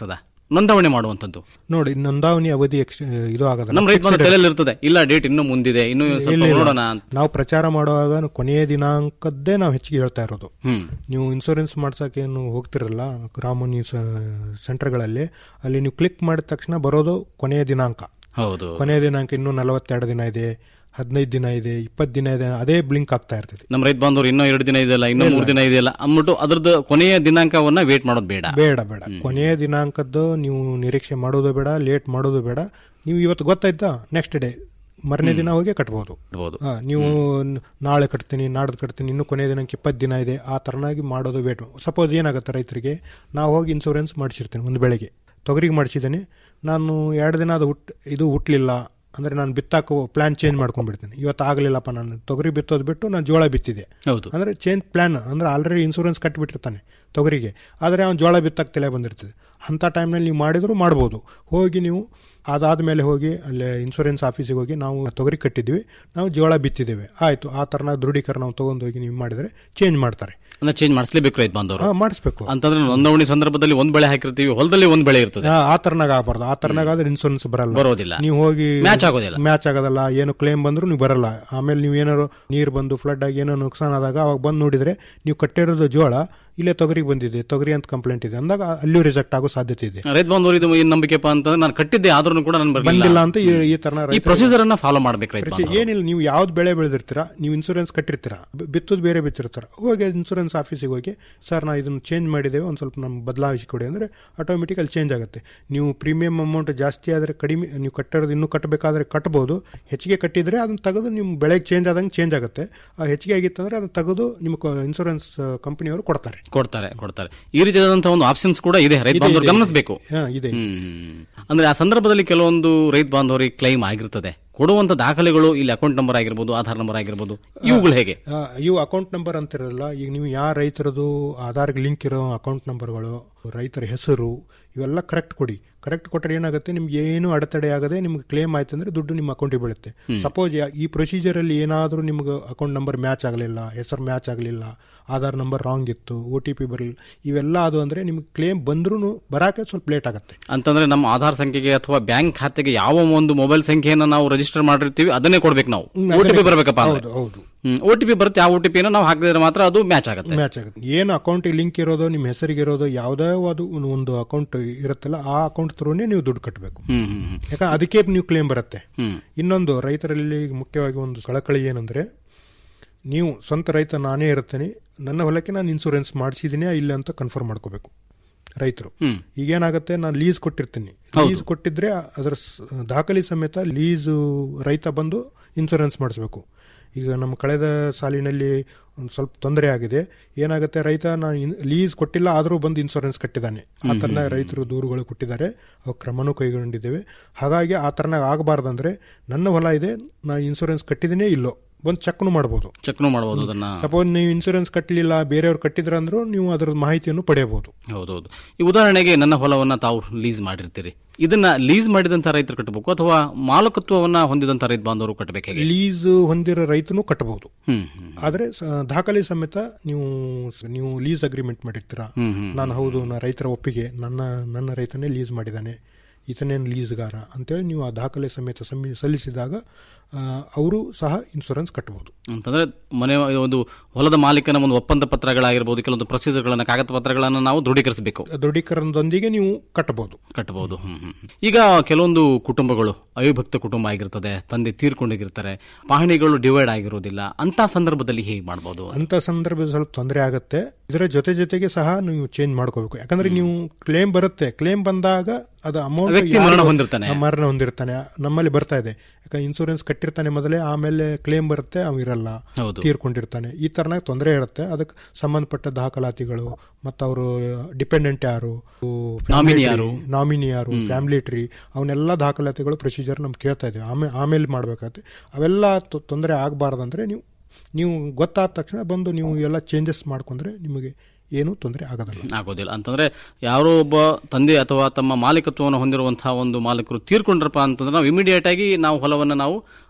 ನೋಂದಣಿ ಮಾಡುವಂತದ್ದು ನೋಡಿ ನೋಂದಾವಣಿ ಅವಧಿ ಎಕ್ಸ್- ಇದು ಆಗೋದಲ್ಲ ನಮ್ಮ ರೈತ ಬಾಂಧವ ತಲೆಯಲ್ಲಿ ಇರ್ತದೆ ಇಲ್ಲ ಡೇಟ್ ಇನ್ನು ಮುಂದಿದೆ ಇನ್ನು ಸ್ವಲ್ಪ ಇಲ್ಲ, ಇಲ್ಲ. ನೋಡೋಣ ಅಂತ ನಾವು ಪ್ರಚಾರ ಮಾಡುವಾಗ ಕೊನೆಯ ದಿನಾಂಕದ್ದೇ ನಾವು ಹೆಚ್ಚಿಗೆ ಹೇಳ್ತಾ ಇರೋದು ಹ್ಮ್ ನೀವು ಇನ್ಶೂರೆನ್ಸ್ ಮಾಡ್ಸಕ್ಕೆ ಏನು ಹೋಗ್ತಿರಲ್ಲ ಗ್ರಾಮೀಣ ಸೆಂಟರ್ಗಳಲ್ಲಿ ಅಲ್ಲಿ ನೀವು ಕ್ಲಿಕ್ ಮಾಡಿದ ತಕ್ಷಣ ಬರೋದು ಕೊನೆಯ ದಿನಾಂಕ ಹೌದು ಕೊನೆಯ ದಿನಾಂಕ ಇನ್ನೂ ನಲವತ್ತೆರಡು ದಿನ ಇದೆ ಹದಿನೈದು ದಿನ ಇದೆ ಇಪ್ಪತ್ತು ದಿನ ಇದೆ ಅದೇ ಬ್ಲಿಂಕ್ ಆಗ್ತಾ ಇರ್ತದೆ ನಮ್ಮ ರೈತ ಬಾಂಧವರು ಇನ್ನೂ ಎರಡು ದಿನ ಇದೆಯಲ್ಲ ಇನ್ನೂ ಮೂರು ದಿನ ಇದೆಯಲ್ಲ ಅಂದ್ಬಿಟ್ಟು ಅದ್ರದ್ದು ಕೊನೆಯ ದಿನಾಂಕವನ್ನ ವೇಟ್ ಮಾಡೋದು ಬೇಡ ಬೇಡ ಬೇಡ ಕೊನೆಯ ದಿನಾಂಕದ್ದು ನೀವು ನಿರೀಕ್ಷೆ ಮಾಡೋದು ಬೇಡ ಲೇಟ್ ಮಾಡೋದು ಬೇಡ ನೀವು ಇವತ್ತು ಗೊತ್ತಾಯ್ತಾ ನೆಕ್ಸ್ಟ್ ಡೇ ಮರನೇ ದಿನ ಹೋಗಿ ಕಟ್ಬೋದು ಇರ್ಬೋದು ಹಾ, ನೀವು ನ- ನಾಳೆ ಕಟ್ತೀನಿ ನಾಡ್ದು ಕಟ್ತೀನಿ ಇನ್ನು ಕೊನೆಯ ದಿನಕ್ಕೆ ಇಪ್ಪತ್ತು ದಿನ ಇದೆ ಆ ತರನಾಗಿ ಮಾಡೋದು ವೇಟ್ ಸಪೋಸ್ ಏನಾಗುತ್ತೆ ರೈತರಿಗೆ ನಾವು ಹೋಗಿ ಇನ್ಸೂರೆನ್ಸ್ ಮಾಡಿಸಿರ್ತೀನಿ ಒಂದು ಬೆಳೆಗೆ ತೊಗರಿಗೆ ಮಾಡಿಸಿದ್ದೀನಿ ನಾನು ಎರಡು ದಿನ ಅದು ಹುಟ್ ಇದು ಹುಟ್ಟಲಿಲ್ಲ ಅಂದರೆ ನಾನು ಬಿತ್ತಾಕೋ ಪ್ಲಾನ್ ಚೇಂಜ್ ಮಾಡ್ಕೊಂಡ್ಬಿಡ್ತೀನಿ ಇವತ್ತು ಆಗಲಿಲ್ಲಪ್ಪ ನಾನು ತೊಗರಿ ಬಿತ್ತೋದು ಬಿಟ್ಟು ನಾನು ಜೋಳ ಬಿತ್ತಿದೆ ಹೌದು ಅಂದರೆ ಚೇಂಜ್ ಪ್ಲಾನ್ ಅಂದರೆ ಆಲ್ರೆಡಿ ಇನ್ಸೂರೆನ್ಸ್ ಕಟ್ಟಿಬಿಟ್ಟಿರ್ತಾನೆ ತೊಗರಿಗೆ ಆದರೆ ಅವ್ನು ಜೋಳ ಬಿತ್ತಕ್ಕೆ ತಲೆ ಬಂದಿರ್ತದೆ ಅಂಥ ಟೈಮ್ನಲ್ಲಿ ನೀವು ಮಾಡಿದ್ರು ಮಾಡ್ಬೋದು ಹೋಗಿ ನೀವು ಅದಾದಮೇಲೆ ಹೋಗಿ ಅಲ್ಲೇ ಇನ್ಸೂರೆನ್ಸ್ ಆಫೀಸಿಗೆ ಹೋಗಿ ನಾವು ತೊಗರಿ ಕಟ್ಟಿದ್ವಿ ನಾವು ಜೋಳ ಬಿತ್ತಿದ್ದೇವೆ ಆಯಿತು ಆ ಥರನಾಗಿ ದೃಢೀಕರಣ ನಾವು ತೊಗೊಂಡು ಹೋಗಿ ನೀವು ಮಾಡಿದರೆ ಚೇಂಜ್ ಮಾಡ್ತಾರೆ ಅಂದ್ರೆ ಚೇಂಜ್ ಮಾಡಿಸ್ಲೇಬೇಕು ರೈತ ಬಾಂಧವರು ಹಾಂ ಮಾಡಿಸ್ಬೇಕು ಅಂತಂದ್ರೆ ನೋಂದಣಿ ಸಂದರ್ಭದಲ್ಲಿ ಒಂದ್ ಬೆಳೆ ಹಾಕಿರ್ತೀವಿ ಹೊಲದಲ್ಲಿ ಒಂದ್ ಬೆಳೆ ಇರ್ತದೆ ಆ- ಆ ತರನಾಗ ಆಗಬಾರ್ದು ಆ ತರನಾಗ ಆದ್ರೆ ಇನ್ಸೂರೆನ್ಸ್ ಬರಲ್ಲ ಬರೋದಿಲ್ಲ ನೀವು ಹೋಗಿ ಮ್ಯಾಚ್ ಆಗೋದಿಲ್ಲ ಮ್ಯಾಚ್ ಆಗೋದಲ್ಲ ಏನು ಕ್ಲೇಮ್ ಬಂದ್ರು ನೀವು ಬರಲ್ಲ ಆಮೇಲೆ ನೀವು ಏನಾರು ನೀರು ಬಂದು ಫ್ಲಡ್ ಆಗಿ ಏನೋ ನುಕ್ಸಾನ್ ಆದಾಗ ಅವಾಗ ಬಂದು ನೋಡಿದ್ರೆ ನೀವು ಕಟ್ಟಿರೋದು ಜೋಳ ಇಲ್ಲೇ ತೊಗರಿಗೆ ಬಂದಿದೆ ತೊಗರಿ ಅಂತ ಕಂಪ್ಲೇಂಟ್ ಇದೆ ಅಂದಾಗ ಅಲ್ಲಿಯೂ ರಿಜೆಕ್ಟ್ ಆಗೋ ಸಾಧ್ಯತೆ ಇದೆ ರೈತ ಬಾಂಧವರು ಇದು ಏನ್ ನಂಬಿಕೆಪ್ಪ ಅಂತಂದ್ರೆ ನಾನು ಕಟ್ಟಿದ್ದೆ ಆದ್ರೂ ಕೂಡ ನಾನು ಬಂದಿಲ್ಲ ಬರಲಿಲ್ಲ ಅಂತ ಈ- ಈ ತರನ ಈ ಪ್ರೊಸೀಜರ್ ಅನ್ನ ಫಾಲೋ ಮಾಡ್ಬೇಕು ರೈತ ಪ್ರತಿ- ಏನಿಲ್ಲ ನೀವು ಯಾವ್ದು ಬೆಳೆ ಬೆಳೆದಿರ್ತೀರಾ ನೀವು ಇನ್ಸೂರೆನ್ಸ್ ಕಟ್ಟಿರ್ತೀರಾ ಬಿ- ಬಿತ್ತುದು ಬೇರೆ ಬಿತ್ತಿರ್ತೀರ ಹೋಗಿ ಇನ್ಸೂರೆನ್ಸ್ ಆಫೀಸಿಗೆ ಹೋಗಿ ಸರ್ ನಾವು ಇದನ್ನು ಚೇಂಜ್ ಮಾಡಿದ್ದೇವೆ ಒಂದು ಸ್ವಲ್ಪ ನಮ್ಗೆ ಬದಲಾಯಿಸಿ ಕೊಡಿ ಅಂದರೆ ಆಟೋಮೆಟಿಕ್ ಅಲ್ಲಿ ಚೇಂಜ್ ಆಗುತ್ತೆ ನೀವು ಪ್ರೀಮಿಯಂ ಅಮೌಂಟ್ ಜಾಸ್ತಿ ಆದರೆ ಕಡಿಮೆ ನೀವು ಕಟ್ಟಿರೋದು ಇನ್ನೂ ಕಟ್ಟಬೇಕಾದ್ರೆ ಕಟ್ಬೋದು ಹೆಚ್ಚಿಗೆ ಕಟ್ಟಿದ್ರೆ ಅದನ್ನ ತೆಗೆದು ನಿಮ್ಮ ಬೆಳೆಗೆ ಚೇಂಜ್ ಆದಂಗೆ ಚೇಂಜ್ ಆಗುತ್ತೆ ಆ ಹೆಚ್ಚಿಗೆ ಆಗಿತ್ತಂದ್ರೆ ಅದನ್ನ ತೆಗೆದು ನಿಮ್ಮ ಇನ್ಸೂರೆನ್ಸ್ ಕಂಪನಿಯವರು ಕೊಡ್ತಾರೆ ಕೊಡ್ತಾರೆ ಕೊಡ್ತಾರೆ ಈ ರೀತಿಯಾದಂತಹ ಒಂದು ಆಪ್ಷನ್ಸ್ ಕೂಡ ಇದೆ ರೈತ ಇದೆ, ಬಾಂಧವರು ಇದೆ, ಗಮನಿಸಬೇಕು ಹಾ, ಇದೆ ಹ್ಮ್. ಅಂದ್ರೆ ಆ ಸಂದರ್ಭದಲ್ಲಿ ಕೆಲವೊಂದು ರೈತ ಬಾಂಧವರಿಗೆ ಕ್ಲೈಮ್ ಆಗಿರ್ತದೆ ಕೊಡುವಂತ ದಾಖಲೆಗಳು ಇಲ್ಲಿ ಅಕೌಂಟ್ ನಂಬರ್ ಆಗಿರ್ಬೋದು ಆಧಾರ್ ನಂಬರ್ ಆಗಿರ್ಬೋದು ಇವುಗಳು ಹೇಗೆ ಆ, ಇವು ಅಕೌಂಟ್ ನಂಬರ್ ಅಂತಿರಲ್ಲ ಈಗ ನೀವು ಯಾವ ರೈತರದು ಆಧಾರ್ಗೆ ಲಿಂಕ್ ಇರೋ ಅಕೌಂಟ್ ನಂಬರ್ಗಳು ರೈತರ ಹೆಸರು ಇವೆಲ್ಲ ಕರೆಕ್ಟ್ ಕೊಡಿ ಕರೆಕ್ಟ್ ಕೊಟ್ಟರೆ ಏನಾಗುತ್ತೆ ನಿಮ್ಗೆ ಏನು ಅಡೆತಡೆ ಆಗದೆ ನಿಮ್ಗೆ ಕ್ಲೇಮ್ ಆಯ್ತು ಅಂದ್ರೆ ದುಡ್ಡು ನಿಮ್ಮ ಅಕೌಂಟಿಗೆ ಬೀಳುತ್ತೆ ಸಪೋಸ್ ಈ ಪ್ರೊಸೀಜರ್ ಅಲ್ಲಿ ಏನಾದರೂ ನಿಮ್ಗೆ ಅಕೌಂಟ್ ನಂಬರ್ ಮ್ಯಾಚ್ ಆಗಲಿಲ್ಲ ಹೆಸರು ಮ್ಯಾಚ್ ಆಗಲಿಲ್ಲ ಆಧಾರ್ ನಂಬರ್ ರಾಂಗ್ ಇತ್ತು ಒ ಟಿ ಪಿ ಬರಲಿಲ್ಲ ಇವೆಲ್ಲ ಅದು ಅಂದ್ರೆ ನಿಮ್ಗೆ ಕ್ಲೇಮ್ ಬಂದ್ರೂ ಬರಾಕೆ ಸ್ವಲ್ಪ ಲೇಟ್ ಆಗುತ್ತೆ ಅಂತಂದ್ರೆ ನಮ್ಮ ಆಧಾರ್ ಸಂಖ್ಯೆಗೆ ಅಥವಾ ಬ್ಯಾಂಕ್ ಖಾತೆಗೆ ಯಾವ ಒಂದು ಮೊಬೈಲ್ ಸಂಖ್ಯೆಯನ್ನು ನಾವು ರಿಜಿಸ್ಟರ್ ಮಾಡಿರ್ತೀವಿ ಅದನ್ನೇ ಕೊಡ್ಬೇಕು ನಾವು ಓ ಟಿ ಪಿ ಬರಬೇಕಪ್ಪ ಹೌದು ಹೌದು ಓ ಟಿ ಪಿ ಬರುತ್ತೆ ಆ ಓ ಟಿ ಪಿನ ನಾವು ಹಾಕಿದ್ರೆ ಮಾತ್ರ ಅದು ಮ್ಯಾಚ್ ಆಗುತ್ತೆ ಮ್ಯಾಚ್ ಆಗುತ್ತೆ ಏನು ಅಕೌಂಟಿಗೆ ಲಿಂಕ್ ಇರೋದು ನಿಮ್ಮ ಹೆಸರಿಗೆ ಇರೋದು ಯಾವುದೇ ಒಂದು ಒಂದು ಅಕೌಂಟ್ ಇರುತ್ತಲ್ಲ ಆ ಅಕೌಂಟ್ ಥ್ರೂನೇ ನೀವು ದುಡ್ಡು ಕಟ್ಟಬೇಕು ಹ್ಮ್ ಹ್ಮ್ ಹ್ಮ್. ಯಾಕಂದ್ರೆ ಅದಕ್ಕೆ ನೀವು ಕ್ಲೇಮ್ ಬರುತ್ತೆ ಹ್ಮ್ ಇನ್ನೊಂದು ರೈತರಲ್ಲಿ ಮುಖ್ಯವಾಗಿ ಒಂದು ಕಳಕಳಿ ಏನಂದ್ರೆ ನೀವು ಸ್ವಂತ ರೈತ ನಾನೇ ಇರುತ್ತೇನೆ ನನ್ನ ಹೊಲಕ್ಕೆ ನಾನು ಇನ್ಸೂರೆನ್ಸ್ ಮಾಡಿಸಿದ್ದೀನಿ ಇಲ್ಲ ಅಂತ ಕನ್ಫರ್ಮ್ ಮಾಡ್ಕೋಬೇಕು ರೈತರು ಹ್ಮ್ ಈಗೇನಾಗುತ್ತೆ ನಾನು ಲೀಸ್ ಕೊಟ್ಟಿರ್ತೀನಿ ಲೀಸ್ ಕೊಟ್ಟಿದ್ರೆ ಅದರ ಸ- ದಾಖಲೆ ಸಮೇತ ಲೀಸು ರೈತ ಬಂದು ಇನ್ಸೂರೆನ್ಸ್ ಮಾಡಿಸ್ಬೇಕು ಈಗ ನಮ್ಮ ಕಳೆದ ಸಾಲಿನಲ್ಲಿ ಒಂದು ಸ್ವಲ್ಪ ತೊಂದರೆ ಆಗಿದೆ ಏನಾಗುತ್ತೆ ರೈತ ನಾನು ಇನ್- ಲೀಸ್ ಕೊಟ್ಟಿಲ್ಲ ಆದರೂ ಬಂದು ಇನ್ಸೂರೆನ್ಸ್ ಕಟ್ಟಿದ್ದಾನೆ ಆ ಥರನಾಗ ರೈತರು ದೂರುಗಳು ಕೊಟ್ಟಿದ್ದಾರೆ ಅವು ಕ್ರಮನೂ ಕೈಗೊಂಡಿದ್ದೇವೆ ಹಾಗಾಗಿ ಆ ಥರನಾಗ ಆಗಬಾರ್ದಂದ್ರೆ ನನ್ನ ಹೊಲ ಇದೆ ನಾನು ಇನ್ಸೂರೆನ್ಸ್ ಕಟ್ಟಿದ್ದೀನಿ ಇಲ್ಲೋ ಒಂದು ಚೆಕ್ನು ಮಾಡ್ಬೋದು ಚೆಕ್ನು ಮಾಡಬಹುದು ಅದನ್ನ ಸಪೋಸ್ ನೀವು ಇನ್ಸೂರೆನ್ಸ್ ಕಟ್ಟಲಿಲ್ಲ ಬೇರೆಯವ್ರು ಕಟ್ಟಿದ್ರೆ ಅಂದ್ರೂ ನೀವು ಅದರ ಮಾಹಿತಿಯನ್ನು ಪಡೆಯಬಹುದು ಹೌದೌದು ಈ ಉದಾಹರಣೆಗೆ ನನ್ನ ಹೊಲವನ್ನ ತಾವು ಲೀಸ್ ಮಾಡಿರ್ತೀರಿ ಇದನ್ನ ಲೀಸ್ ಮಾಡಿದಂತ ರೈತರು ಕಟ್ಟಬೇಕು ಅಥವಾ ಮಾಲಕತ್ವವನ್ನ ಹೊಂದಿದಂತ ರೈತ ಬಾಂಧವರು ಕಟ್ಟಬೇಕು ಹೇಗೆ ಲೀಸ್ ಹೊಂದಿರೋ ರೈತನು ಕಟ್ಟಬಹುದು ಹ್ಮ್ ಹ್ಮ್ ಆದ್ರೆ ಸ- ದಾಖಲೆ ಸಮೇತ ನೀವು ನೀವು ಲೀಸ್ ಅಗ್ರಿಮೆಂಟ್ ಮಾಡಿರ್ತೀರಾ ಹ್ಮ್ ಹ್ಮ್ ನಾನು ಹೌದು ನಾ ರೈತರ ಒಪ್ಪಿಗೆ ನನ್ನ ನನ್ನ ರೈತನೇ ಲೀಸ್ ಮಾಡಿದ್ದಾನೆ ಈತನೇನು ಲೀಸ್ಗಾರ ಅಂತೇಳಿ ನೀವು ಆ ದಾಖಲೆ ಸಮೇತ ಸಮ್ಮಿ- ಸಲ್ಲಿಸಿದಾಗ ಅವರು ಸಹ ಇನ್ಶೂರೆನ್ಸ್ ಕಟ್ಟಬಹುದು ಅಂತಂದ್ರೆ ಮನೆ ಒಂದು ಹೊಲದ ಮಾಲೀಕನ ಒಂದು ಒಪ್ಪಂದ ಪತ್ರಗಳಾಗಿರ್ಬೋದು ಕೆಲವೊಂದು ಪ್ರೊಸೀಜರ್ಗಳನ್ನ ಕಾಗದ ಪತ್ರಗಳನ್ನ ನಾವು ದೃಢೀಕರಿಸಬೇಕು ದೃಢೀಕರಣದೊಂದಿಗೆ ನೀವು ಕಟ್ಟಬಹುದು ಕಟ್ಟಬಹುದು ಹ್ಮ್ ಹ್ಮ್. ಈಗ ಕೆಲವೊಂದು ಕುಟುಂಬಗಳು ಅವಿಭಕ್ತ ಕುಟುಂಬ ಆಗಿರ್ತದೆ ತಂದೆ ತೀರ್ಕೊಂಡಿರ್ತಾರೆ ಪಹಣಿಗಳು ಡಿವೈಡ್ ಆಗಿರೋದಿಲ್ಲ ಅಂತ ಸಂದರ್ಭದಲ್ಲಿ ಹೇಗೆ ಮಾಡಬಹುದು ಅಂತ ಸಂದರ್ಭದಲ್ಲಿ ಸ್ವಲ್ಪ ತೊಂದರೆ ಆಗುತ್ತೆ ಇದರ ಜೊತೆ ಜೊತೆಗೆ ಸಹ ನೀವು ಚೇಂಜ್ ಮಾಡ್ಕೋಬೇಕು ಯಾಕಂದ್ರೆ ನೀವು ಕ್ಲೇಮ್ ಬರುತ್ತೆ ಕ್ಲೇಮ್ ಬಂದಾಗ ಅದು ಅಮೌಂಟ್ ವ್ಯಕ್ತಿ ಮರಣ ಹೊಂದಿರ್ತಾನೆ. ಮರಣ ಹೊಂದಿರ್ತಾನೆ ನಮ್ಮಲ್ಲಿ ಬರ್ತಾ ಇದೆ ಯಾಕಂದ್ರೆ ಇನ್ಸೂರೆನ್ಸ್ ಕಟ್ಟಿರ್ತಾನೆ ಮೊದಲೇ ಆಮೇಲೆ ಕ್ಲೇಮ್ ಬರುತ್ತೆ ಅವ ಇರಲ್ಲ ಹೌದು. ತೀರ್ಕೊಂಡಿರ್ತಾನೆ ಈ ತರನಾಗ ತೊಂದರೆ ಇರುತ್ತೆ ಅದಕ್ಕೆ ಸಂಬಂಧಪಟ್ಟ ದಾಖಲಾತಿಗಳು ಮತ್ತು ಅವರು ಡಿಪೆಂಡೆಂಟ್ ಯಾರು ನಾಮಿನಿ ಯಾರು? ನಾಮಿನಿ ಯಾರು ಫ್ಯಾಮಿಲಿ ಟ್ರೀ ಅವನ್ನೆಲ್ಲ ದಾಖಲಾತಿಗಳು ಪ್ರೊಸೀಜರ್ ನಮ್ಗೆ ಕೇಳ್ತಾ ಇದ್ದೀವಿ ಆಮೇಲೆ ಆಮೇಲೆ ಮಾಡಬೇಕಾಗುತ್ತೆ ಅವೆಲ್ಲ ತೊ- ತೊಂದರೆ ಆಗಬಾರ್ದಂದ್ರೆ ನೀವು ನೀವು ಗೊತ್ತಾದ ತಕ್ಷಣ ಬಂದು ನೀವು ಎಲ್ಲ ಚೇಂಜಸ್ ಮಾಡ್ಕೊಂಡ್ರೆ ನಿಮಗೆ ಏನೂ ತೊಂದರೆ ಆಗೋದಿಲ್ಲ ಆಗೋದಿಲ್ಲ ಅಂತಂದ್ರೆ ಯಾರೋ ಒಬ್ಬ ತಂದೆ ಅಥವಾ ತಮ್ಮ ಮಾಲೀಕತ್ವವನ್ನು ಹೊಂದಿರುವಂತಹ ಒಂದು ಮಾಲೀಕರು ತೀರ್ಕೊಂಡ್ರಪ್ಪ ಅಂತಂದ್ರೆ ನಾವು ಇಮಿಡಿಯೇಟ್ ಆಗಿ ನಾವು ಹೊಲವನ್ನು ನಾವು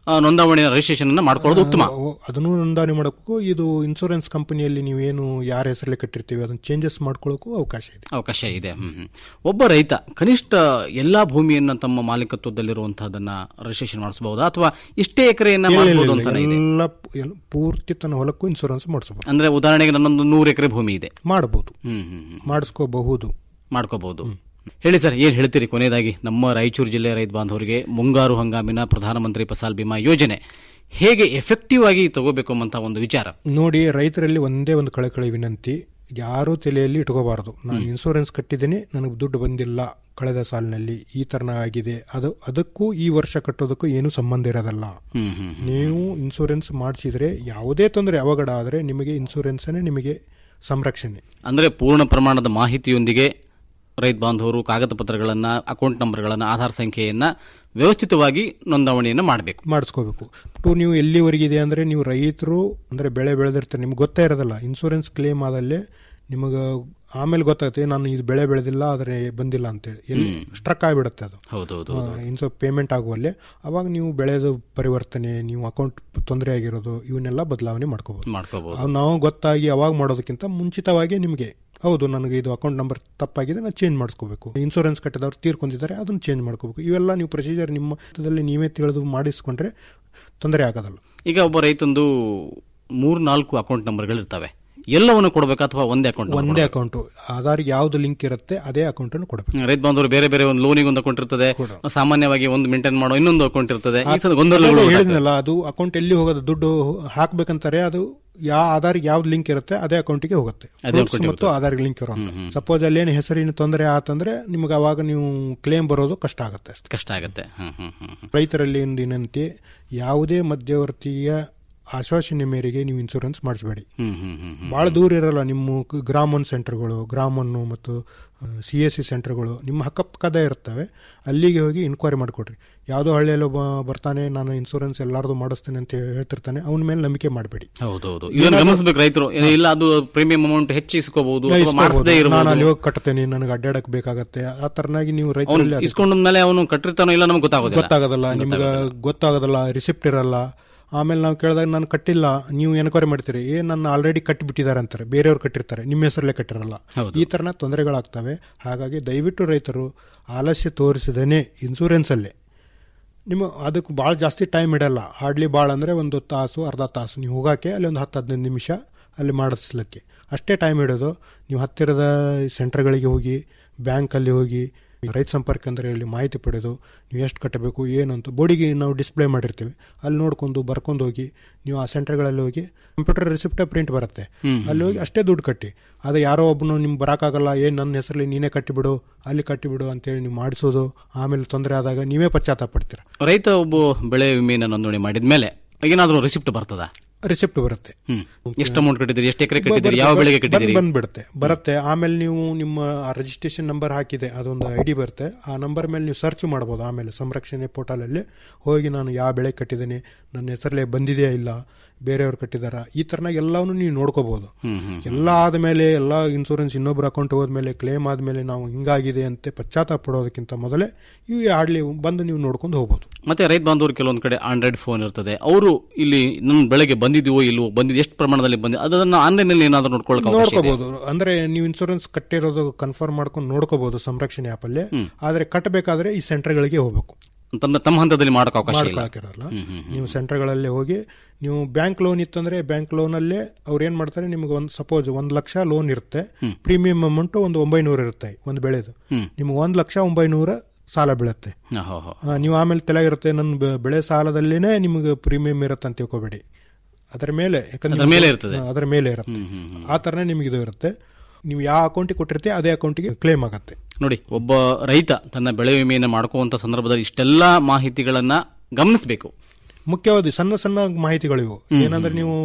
ಆ, ನೋಂದಾವಣೆಯ ರಿಜಿಸ್ಟ್ರೇಷನ್ ಅನ್ನ ಮಾಡ್ಕೊಳ್ಳೋದು ಉತ್ತಮ ಅವು- ಅದನ್ನು ನೋಂದಣಿ ಮಾಡೋಕ್ಕೂ ಇದು ಇನ್ಸೂರೆನ್ಸ್ ಕಂಪನಿಯಲ್ಲಿ ನೀವೇನು ಯಾರ ಹೆಸರಲ್ಲಿ ಕಟ್ಟಿರ್ತೀವಿ ಅದನ್ನ ಚೇಂಜಸ್ ಮಾಡ್ಕೊಳ್ಳೋಕ್ಕೂ ಅವಕಾಶ ಇದೆ ಅವಕಾಶ ಇದೆ ಹ್ಮ್, ಹ್ಮ್. ಒಬ್ಬ ರೈತ ಕನಿಷ್ಠ ಎಲ್ಲಾ ಭೂಮಿಯನ್ನ ತಮ್ಮ ಮಾಲೀಕತ್ವದಲ್ಲಿರುವಂತಹದನ್ನ ರಿಜಿಸ್ಟ್ರೇಷನ್ ಮಾಡಿಸಬಹುದಾ ಅಥವಾ ಇಷ್ಟೇ ಎಕರೆಯನ್ನ ಇಲ್ಲ, ಇಲ್ಲ, ಮಾಡಬಹುದು ಇಲ್ಲ, ಅಂತಾನೆ ಇದೆ ಎಲ್ಲ ಎಲ್ಲ ಪೂರ್ತಿ ತನ್ನ ಹೊಲಕ್ಕೂ ಇನ್ಸೂರೆನ್ಸ್ ಮಾಡಿಸಬಹುದು ಅಂದ್ರೆ ಉದಾಹರಣೆಗೆ ನನ್ನೊಂದು ನೂರು ಎಕರೆ ಭೂಮಿ ಇದೆ ಮಾಡಬಹುದು ಹ್ಮ್ ಹ್ಮ್ ಹ್ಮ್. ಮಾಡಿಸ್ಕೋಬಹುದು ಮಾಡ್ಕೋಬಹುದು ಹೇಳಿ ಸರ್ ಏನ್ ಹೇಳ್ತೀರಿ ಕೊನೆಯದಾಗಿ ನಮ್ಮ ರಾಯಚೂರು ಜಿಲ್ಲೆಯ ರೈತ ಬಾಂಧವರಿಗೆ ಮುಂಗಾರು ಹಂಗಾಮಿನ ಪ್ರಧಾನಮಂತ್ರಿ ಫಸಲ್ ಬಿಮಾ ಯೋಜನೆ ಹೇಗೆ ಎಫೆಕ್ಟಿವ್ ಆಗಿ ತಗೋಬೇಕು ಅಂತ ಒಂದು ವಿಚಾರ ನೋಡಿ ರೈತರಲ್ಲಿ ಒಂದೇ ಒಂದು ಕಳಕಳಿ ವಿನಂತಿ ಯಾರೂ ತಲೆಯಲ್ಲಿ ಇಟ್ಕೋಬಾರದು ನಾನು ಇನ್ಸೂರೆನ್ಸ್ ಕಟ್ಟಿದ್ದೀನಿ ನನಗೆ ದುಡ್ಡು ಬಂದಿಲ್ಲ ಕಳೆದ ಸಾಲಿನಲ್ಲಿ ಈ ತರನ ಆಗಿದೆ ಅದು ಅದಕ್ಕೂ ಈ ವರ್ಷ ಕಟ್ಟೋದಕ್ಕೂ ಏನು ಸಂಬಂಧ ಇರೋದಲ್ಲ ಹ್ಮ್ ಹ್ಮ್ ನೀವು ಇನ್ಸೂರೆನ್ಸ್ ಮಾಡಿಸಿದ್ರೆ ಯಾವುದೇ ತೊಂದರೆ ಅವಘಡ ಆದರೆ ನಿಮಗೆ ಇನ್ಸೂರೆನ್ಸೇ ನಿಮಗೆ ಸಂರಕ್ಷಣೆ ಅಂದ್ರೆ ಪೂರ್ಣ ಪ್ರಮಾಣದ ಮಾಹಿತಿಯೊಂದಿಗೆ ರೈತ ಬಾಂಧವರು ಕಾಗದ ಪತ್ರಗಳನ್ನ ಅಕೌಂಟ್ ನಂಬರ್ಗಳನ್ನ ಆಧಾರ್ ಸಂಖ್ಯೆಯನ್ನ ವ್ಯವಸ್ಥಿತವಾಗಿ ನೋಂದಾವಣಿಯನ್ನ ಮಾಡಬೇಕು ಮಾಡಿಸ್ಕೋಬೇಕು ಟು ನೀವು ಎಲ್ಲಿವರೆಗಿದೆ ಅಂದರೆ ನೀವು ರೈತರು ಅಂದರೆ ಬೆಳೆ ಬೆಳೆದಿರ್ತಾರೆ ನಿಮ್ಗೆ ಗೊತ್ತೇ ಇರೋದಲ್ಲ ಇನ್ಸೂರೆನ್ಸ್ ಕ್ಲೇಮ್ ಆದಲ್ಲೇ ನಿಮಗೆ ಆಮೇಲೆ ಗೊತ್ತಾಗುತ್ತೆ ನಾನು ಇದು ಬೆಳೆ ಬೆಳೆದಿಲ್ಲ ಆದರೆ ಬಂದಿಲ್ಲ ಅಂತೇಳಿ ಎಲ್ಲಿ ಸ್ಟ್ರಕ್ ಆಗಿಬಿಡುತ್ತೆ ಅದು ಹೌದೌದು ಇನ್ಸೋ ಪೇಮೆಂಟ್ ಆಗುವಲ್ಲೇ ಅವಾಗ ನೀವು ಬೆಳೆದು ಪರಿವರ್ತನೆ ನೀವು ಅಕೌಂಟ್ ತೊಂದರೆ ಆಗಿರೋದು ಇವನ್ನೆಲ್ಲ ಬದಲಾವಣೆ ಮಾಡ್ಕೋಬಹುದು ಮಾಡ್ಕೋಬಹುದು ಅವು ನಾವು ಗೊತ್ತಾಗಿ ಅವಾಗ ಮಾಡೋದಕ್ಕಿಂತ ಮುಂಚಿತವಾಗಿ ನಿಮಗೆ ಹೌದು ನನಗೆ ಇದು ಅಕೌಂಟ್ ನಂಬರ್ ತಪ್ಪಾಗಿದೆ ನಾನು ಚೇಂಜ್ ಮಾಡಿಸ್ಕೋಬೇಕು ಇನ್ಸೂರೆನ್ಸ್ ಕಟ್ಟಿದವ್ರು ತೀರ್ಕೊಂಡಿದ್ದಾರೆ ಅದನ್ನು ಚೇಂಜ್ ಮಾಡ್ಕೋಬೇಕು ಇವೆಲ್ಲ ನೀವು ಪ್ರೊಸೀಜರ್ ನಿಮ್ಮ ಹಂತದಲ್ಲಿ ನೀವೇ ತಿಳಿದು ಮಾಡಿಸ್ಕೊಂಡ್ರೆ ತೊಂದರೆ ಆಗೋದಲ್ಲ ಈಗ ಒಬ್ಬ ರೈತಂದು ಮೂರ್ ನಾಲ್ಕು ಅಕೌಂಟ್ ನಂಬರ್ಗಳು ಇರ್ತವೆ ಎಲ್ಲವನ್ನು ಕೊಡಬೇಕಾ ಅಥವಾ ಒಂದೇ ಅಕೌಂಟ್ ಒಂದೇ ಅಕೌಂಟ್ ಆಧಾರ್ಗೆ ಯಾವ್ದು ಲಿಂಕ್ ಇರುತ್ತೆ ಅದೇ ಅಕೌಂಟ್ ಅನ್ನು ಕೊಡಬೇಕು ರೈತ ಬಾಂಧವರು ಬೇರೆ ಬೇರೆ ಒಂದು ಲೋನಿಗೆ ಒಂದು ಅಕೌಂಟ್ ಇರ್ತದೆ ಸಾಮಾನ್ಯವಾಗಿ ಒಂದು ಮೇಂಟೈನ್ ಮಾಡೋ ಇನ್ನೊಂದು ಅಕೌಂಟ್ ಇರ್ತದೆ ಈ ಸಲ ಗೊಂದಲ ಅದೇ ಹೇಳಿದ್ನಲ್ಲ ಅದು ಅಕೌಂಟ್ ಎಲ್ಲಿ ಹೋಗೋದು ದುಡ್ಡು ಹಾಕ್ಬೇಕಂತಾರೆ ಅದು ಯಾವ ಆಧಾರ್ಗೆ ಯಾವ್ದು ಲಿಂಕ್ ಇರುತ್ತೆ ಅದೇ ಅಕೌಂಟಿಗೆ ಹೋಗುತ್ತೆ Fruits ಮತ್ತು ಆಧಾರ್ ಲಿಂಕ್ ಇರೋ ಸಪೋಸ್ ಅಲ್ಲಿ ಏನು ಹೆಸರಿನ ತೊಂದರೆ ಆತಂದ್ರೆ ನಿಮ್ಗೆ ಅವಾಗ ನೀವು ಕ್ಲೇಮ್ ಬರೋದು ಕಷ್ಟ ಆಗುತ್ತೆ ಅಷ್ಟೇ ಕಷ್ಟ ಆಗುತ್ತೆ ಹ್ಮ್ ಹ್ಮ್ ಹ್ಮ್ ಹ್ಮ್. ರೈತರಲ್ಲಿ ಒಂದು ವಿನಂತಿ ಯಾವುದೇ ಮಧ್ಯವರ್ತಿಯ ಆಶ್ವಾಸನೆ ಮೇರೆಗೆ ನೀವು ಇನ್ಸೂರೆನ್ಸ್ ಮಾಡಿಸಬೇಡಿ ಹ್ಮ್ ಹ್ಮ್ ಹ್ಮ್ ಹ್ಮ್. ಭಾಳ ದೂರ ಇರಲ್ಲ ನಿಮ್ಮ ಕ- ಗ್ರಾಮನ್ ಸೆಂಟರ್ಗಳು ಗ್ರಾಮನ್ನು ಮತ್ತು ಸಿ ಎಸ್ ಸಿ ಸೆಂಟರ್ಗಳು ನಿಮ್ಮ ಅಕ್ಕಪಕ್ಕದ ಇರ್ತವೆ ಅಲ್ಲಿಗೆ ಹೋಗಿ ಇನ್ಕ್ವೈರಿ ಮಾಡಿಕೊಡ್ರಿ ಯಾವುದೋ ಹಳ್ಳಿಯಲ್ಲಿ ಒಬ್ಬ ಬರ್ತಾನೆ ನಾನು ಇನ್ಸೂರೆನ್ಸ್ ಎಲ್ಲಾರ್ದು ಮಾಡಿಸ್ತೇನೆ ಅಂತ ಹೇಳ್ತಿರ್ತಾನೆ ಅವನ ಮೇಲೆ ನಂಬಿಕೆ ಮಾಡಬೇಡಿ ಹೌದೌದು ಇದನ್ನು ಗಮನಿಸಬೇಕು ರೈತರು ಇಲ್ಲ ಅದು ಪ್ರೀಮಿಯಂ ಅಮೌಂಟ್ ಹೆಚ್ಚಿಸ್ಕೋಬಹುದು ಅಥವಾ ಮಾಡಿಸದೇ ನಾನು ಅಲ್ಲಿ ಇರಬಹುದು ಹೋಗಿ ಕಟ್ತೇನೆ ನನಗೆ ಅಡ್ಡಾಡಕ್ ಬೇಕಾಗತ್ತೆ ಆ ತರನಾಗಿ ನೀವು ಅವನು ರೈತರಲ್ಲಿ ಅದು ಇಸ್ಕೊಂಡ್ಮೇಲೆ ಅವನು ಕಟ್ಟಿರ್ತಾನೋ ಇಲ್ಲ ನಮ್ಗೆ ಗೊತ್ತಾಗೋದಿಲ್ಲ ಗೊತ್ತಾಗೋದಿಲ್ಲ ನಿಮ್ಗೆ ಗೊತ್ತಾಗೋದಿಲ್ಲ ರಿಸಿಪ್ಟ್ ಇರಲ್ಲ ಆಮೇಲೆ ನಾವು ಕೇಳಿದಾಗ ನಾನು ಕಟ್ಟಿಲ್ಲ ನೀವು ಎನ್ಕ್ವೈರಿ ಮಾಡ್ತೀರಿ ಏ ನನ್ನ ಆಲ್ರೆಡಿ ಕಟ್ಟಿಬಿಟ್ಟಿದ್ದಾರೆ ಅಂತಾರೆ ಬೇರೆಯವ್ರು ಕಟ್ಟಿರ್ತಾರೆ ನಿಮ್ಮ ಹೆಸರಲ್ಲೇ ಕಟ್ಟಿರಲ್ಲ ಈ ತರನ ತೊಂದರೆಗಳಾಗ್ತವೆ ಹಾಗಾಗಿ ದಯವಿಟ್ಟು ರೈತರು ಆಲಸ್ಯ ತೋರಿಸಿದೇನೆ ಇನ್ಸೂರೆನ್ಸಲ್ಲೇ ನಿಮ್ಮ ಅದಕ್ಕೆ ಭಾಳ ಜಾಸ್ತಿ ಟೈಮ್ ಇಡಲ್ಲ ಹಾರ್ಡ್ಲಿ ಭಾಳ ಅಂದರೆ ಒಂದು ತಾಸು ಅರ್ಧ ತಾಸು ನೀವು ಹೋಗೋಕ್ಕೆ ಅಲ್ಲಿ ಒಂದು ಹತ್ತು ಹದಿನೈದು ನಿಮಿಷ ಅಲ್ಲಿ ಮಾಡಿಸ್ಲಿಕ್ಕೆ ಅಷ್ಟೇ ಟೈಮ್ ಇಡೋದು ನೀವು ಹತ್ತಿರದ ಸೆಂಟರ್ಗಳಿಗೆ ಹೋಗಿ ಬ್ಯಾಂಕಲ್ಲಿ ಹೋಗಿ ರೈತ ಸಂಪರ್ಕ ಅಂದ್ರೆ ಇಲ್ಲಿ ಮಾಹಿತಿ ಪಡೆದು ನೀವು ಎಷ್ಟು ಕಟ್ಟಬೇಕು ಏನು ಅಂತ ಬೋರ್ಡಿಗೆ ನಾವು ಡಿಸ್ಪ್ಲೇ ಮಾಡಿರ್ತೀವಿ ಅಲ್ಲಿ ನೋಡ್ಕೊಂಡು ಬರ್ಕೊಂಡು ಹೋಗಿ ನೀವು ಆ ಸೆಂಟರ್ಗಳಲ್ಲಿ ಹೋಗಿ ಕಂಪ್ಯೂಟರ್ ರಿಸಿಪ್ಟೇ ಪ್ರಿಂಟ್ ಬರುತ್ತೆ ಅಲ್ಲಿ ಹೋಗಿ ಅಷ್ಟೇ ದುಡ್ಡು ಕಟ್ಟಿ ಅದು ಯಾರೋ ಒಬ್ಬನು ನಿಮ್ಗೆ ಬರೋಕ್ಕಾಗಲ್ಲ ಏನು ನನ್ನ ಹೆಸರಲ್ಲಿ ನೀನೇ ಕಟ್ಟಿಬಿಡು ಅಲ್ಲಿ ಕಟ್ಟಿಬಿಡು ಅಂತೇಳಿ ನೀವು ಮಾಡಿಸೋದು ಆಮೇಲೆ ತೊಂದರೆ ಆದಾಗ ನೀವೇ ಪಶ್ಚಾತ್ತಾಪ ಪಡ್ತೀರ ರೈತ ಒಬ್ಬ ಬೆಳೆ ವಿಮೆಯನ್ನು ನೋಂದಣಿ ಮಾಡಿದ್ಮೇಲೆ ಏನಾದರೂ ರಿಸಿಪ್ಟ್ ಬರ್ತದ ರಿಸಿಪ್ಟ್ ಬರುತ್ತೆ ಹ್ಮ್ ಎಷ್ಟು ಅಮೌಂಟ್ ಕಟ್ಟಿದ್ದೀರಿ ಎಷ್ಟು ಎಕರೆ ಕಟ್ಟಿದ್ದೀರಿ ಯಾವ ಬೆಳೆಗೆ ಕಟ್ಟಿದ್ದೀರಿ ಬಂದ್- ಬಂದ್ಬಿಡುತ್ತೆ ಬರುತ್ತೆ ಆಮೇಲೆ ನೀವು ನಿಮ್ಮ ರಿಜಿಸ್ಟ್ರೇಷನ್ ನಂಬರ್ ಹಾಕಿದೆ ಅದೊಂದು ಐ ಡಿ ಬರುತ್ತೆ ಆ ನಂಬರ್ ಮೇಲೆ ನೀವು ಸರ್ಚ್ ಮಾಡ್ಬೋದು ಆಮೇಲೆ ಸಂರಕ್ಷಣೆ ಪೋರ್ಟಲಲ್ಲಿ ಹೋಗಿ ನಾನು ಯಾವ ಬೆಳೆ ಕಟ್ಟಿದ್ದೀನಿ ನನ್ನ ಹೆಸರಲ್ಲೇ ಬಂದಿದೆಯಾ ಇಲ್ಲ ಬೇರೆಯವ್ರು ಕಟ್ಟಿದಾರ ಈ ತರನಾಗ ಎಲ್ಲವನ್ನು ನೀವು ನೋಡ್ಕೋಬಹುದು ಎಲ್ಲ ಆದಮೇಲೆ ಎಲ್ಲ ಇನ್ಸೂರೆನ್ಸ್ ಇನ್ನೊಬ್ರು ಅಕೌಂಟ್ ಹೋದ್ಮೇಲೆ ಕ್ಲೇಮ್ ಆದ್ಮೇಲೆ ನಾವು ಹಿಂಗಾಗಿದೆ ಅಂತ ಪಶ್ಚಾತ್ತಾಪ ಪಡೋದಕ್ಕಿಂತ ಮೊದಲೇ ಇವು ಆಡ್ಲಿ ಬಂದು ನೀವು ನೋಡ್ಕೊಂಡು ಹೋಗ್ಬೋದು ಮತ್ತೆ ರೈತ ಬಾಂಧವರು ಕೆಲವೊಂದು ಕಡೆ ಆಂಡ್ರಾಯ್ಡ್ ಫೋನ್ ಇರ್ತದೆ ಅವರು ಇಲ್ಲಿ ನಮ್ಮ ಬೆಳೆಗೆ ಬಂದಿದೆಯೋ ಇಲ್ವೋ ಬಂದಿದ್ದು ಎಷ್ಟು ಪ್ರಮಾಣದಲ್ಲಿ ಬಂದಿದೆ ಅದನ್ನ ಆನ್ಲೈನ್ ನಲ್ಲಿ ಏನಾದರೂ ನೋಡ್ಕೊಳ್ಳೋಕೆ ಅವಕಾಶ ಇದೆ? ನೋಡ್ಕೋಬಹುದು ಅಂದ್ರೆ ನೀವು ಇನ್ಸೂರೆನ್ಸ್ ಕಟ್ಟಿರೋದು ಕನ್ಫರ್ಮ್ ಮಾಡ್ಕೊಂಡು ನೋಡ್ಕೋಬಹುದು ಸಂರಕ್ಷಣೆ ಆಪಲ್ಲಿ ಆದ್ರೆ ಕಟ್ಟಬೇಕಾದ್ರೆ ಈ ಸೆಂಟರ್ಗಳಿಗೆ ಹೋಗ್ಬೇಕು ತಮ್ಮ ತಮ್ಮ ಹಂತದಲ್ಲಿ ಮಾಡೋಕೆ ಅವಕಾಶ ಇಲ್ಲ ಮಾಡ್ಕೊಳಕಿರಲ್ಲ ನೀವು ಸೆಂಟರ್ಗಳಲ್ಲಿ ಹೋಗಿ ನೀವು ಬ್ಯಾಂಕ್ ಲೋನ್ ಇತ್ತಂದ್ರೆ ಬ್ಯಾಂಕ್ ಲೋನಲ್ಲೇ ಅವ್ರು ಏನ್ ಮಾಡ್ತಾರೆ ನಿಮ್ಗೆ ಒಂದು ಸಪೋಸ್ ಒಂದ್ ಲಕ್ಷ ಲೋನ್ ಇರುತ್ತೆ ಪ್ರೀಮಿಯಂ ಅಮೌಂಟ್ ಒಂದು ಒಂಬೈನೂರ ಇರುತ್ತೆ ಒಂದು ಬೆಳೆದು ನಿಮ್ಗೆ ಒಂದ್ ಲಕ್ಷ ಒಂಬೈನೂರ ಸಾಲ ಬೀಳುತ್ತೆ ಹಾ, ಹೋ, ಹೋ. ಆ, ನೀವು ಆಮೇಲೆ ತಲೆಗಿರುತ್ತೆ ನನ್ನ ಬೆ- ಬೆಳೆ ಸಾಲದಲ್ಲೇನೆ ನಿಮಗೆ ಪ್ರೀಮಿಯಂ ಇರುತ್ತೆ ಅಂತ ತಿಳ್ಕೊಬೇಡಿ ಅದರ ಮೇಲೆ ಯಾಕಂದ್ರೆ ಅದರ ಮೇಲೆ ಇರ್ತದೆ. ಹಾ, ಅದರ ಮೇಲೆ ಇರುತ್ತೆ ಆ ತರನೇ ನಿಮಗೆ ಇದು ಇರುತ್ತೆ ನೀವು ಯಾವ ಅಕೌಂಟಿಗೆ ಕೊಟ್ಟಿರ್ತೀವಿ ಅದೇ ಅಕೌಂಟಿಗೆ ಕ್ಲೇಮ್ ಆಗುತ್ತೆ ನೋಡಿ ಒಬ್ಬ ರೈತ ತನ್ನ ಬೆಳೆ ವಿಮೆಯನ್ನು ಮಾಡ್ಕೋವಂತ ಸಂದರ್ಭದಲ್ಲಿ ಇಷ್ಟೆಲ್ಲಾ ಮಾಹಿತಿಗಳನ್ನ ಗಮನಿಸಬೇಕು ಮುಖ್ಯವಾದ ಸಣ್ಣ ಸಣ್ಣ ಮಾಹಿತಿಗಳಿವು ಏನಂದ್ರೆ ನೀವು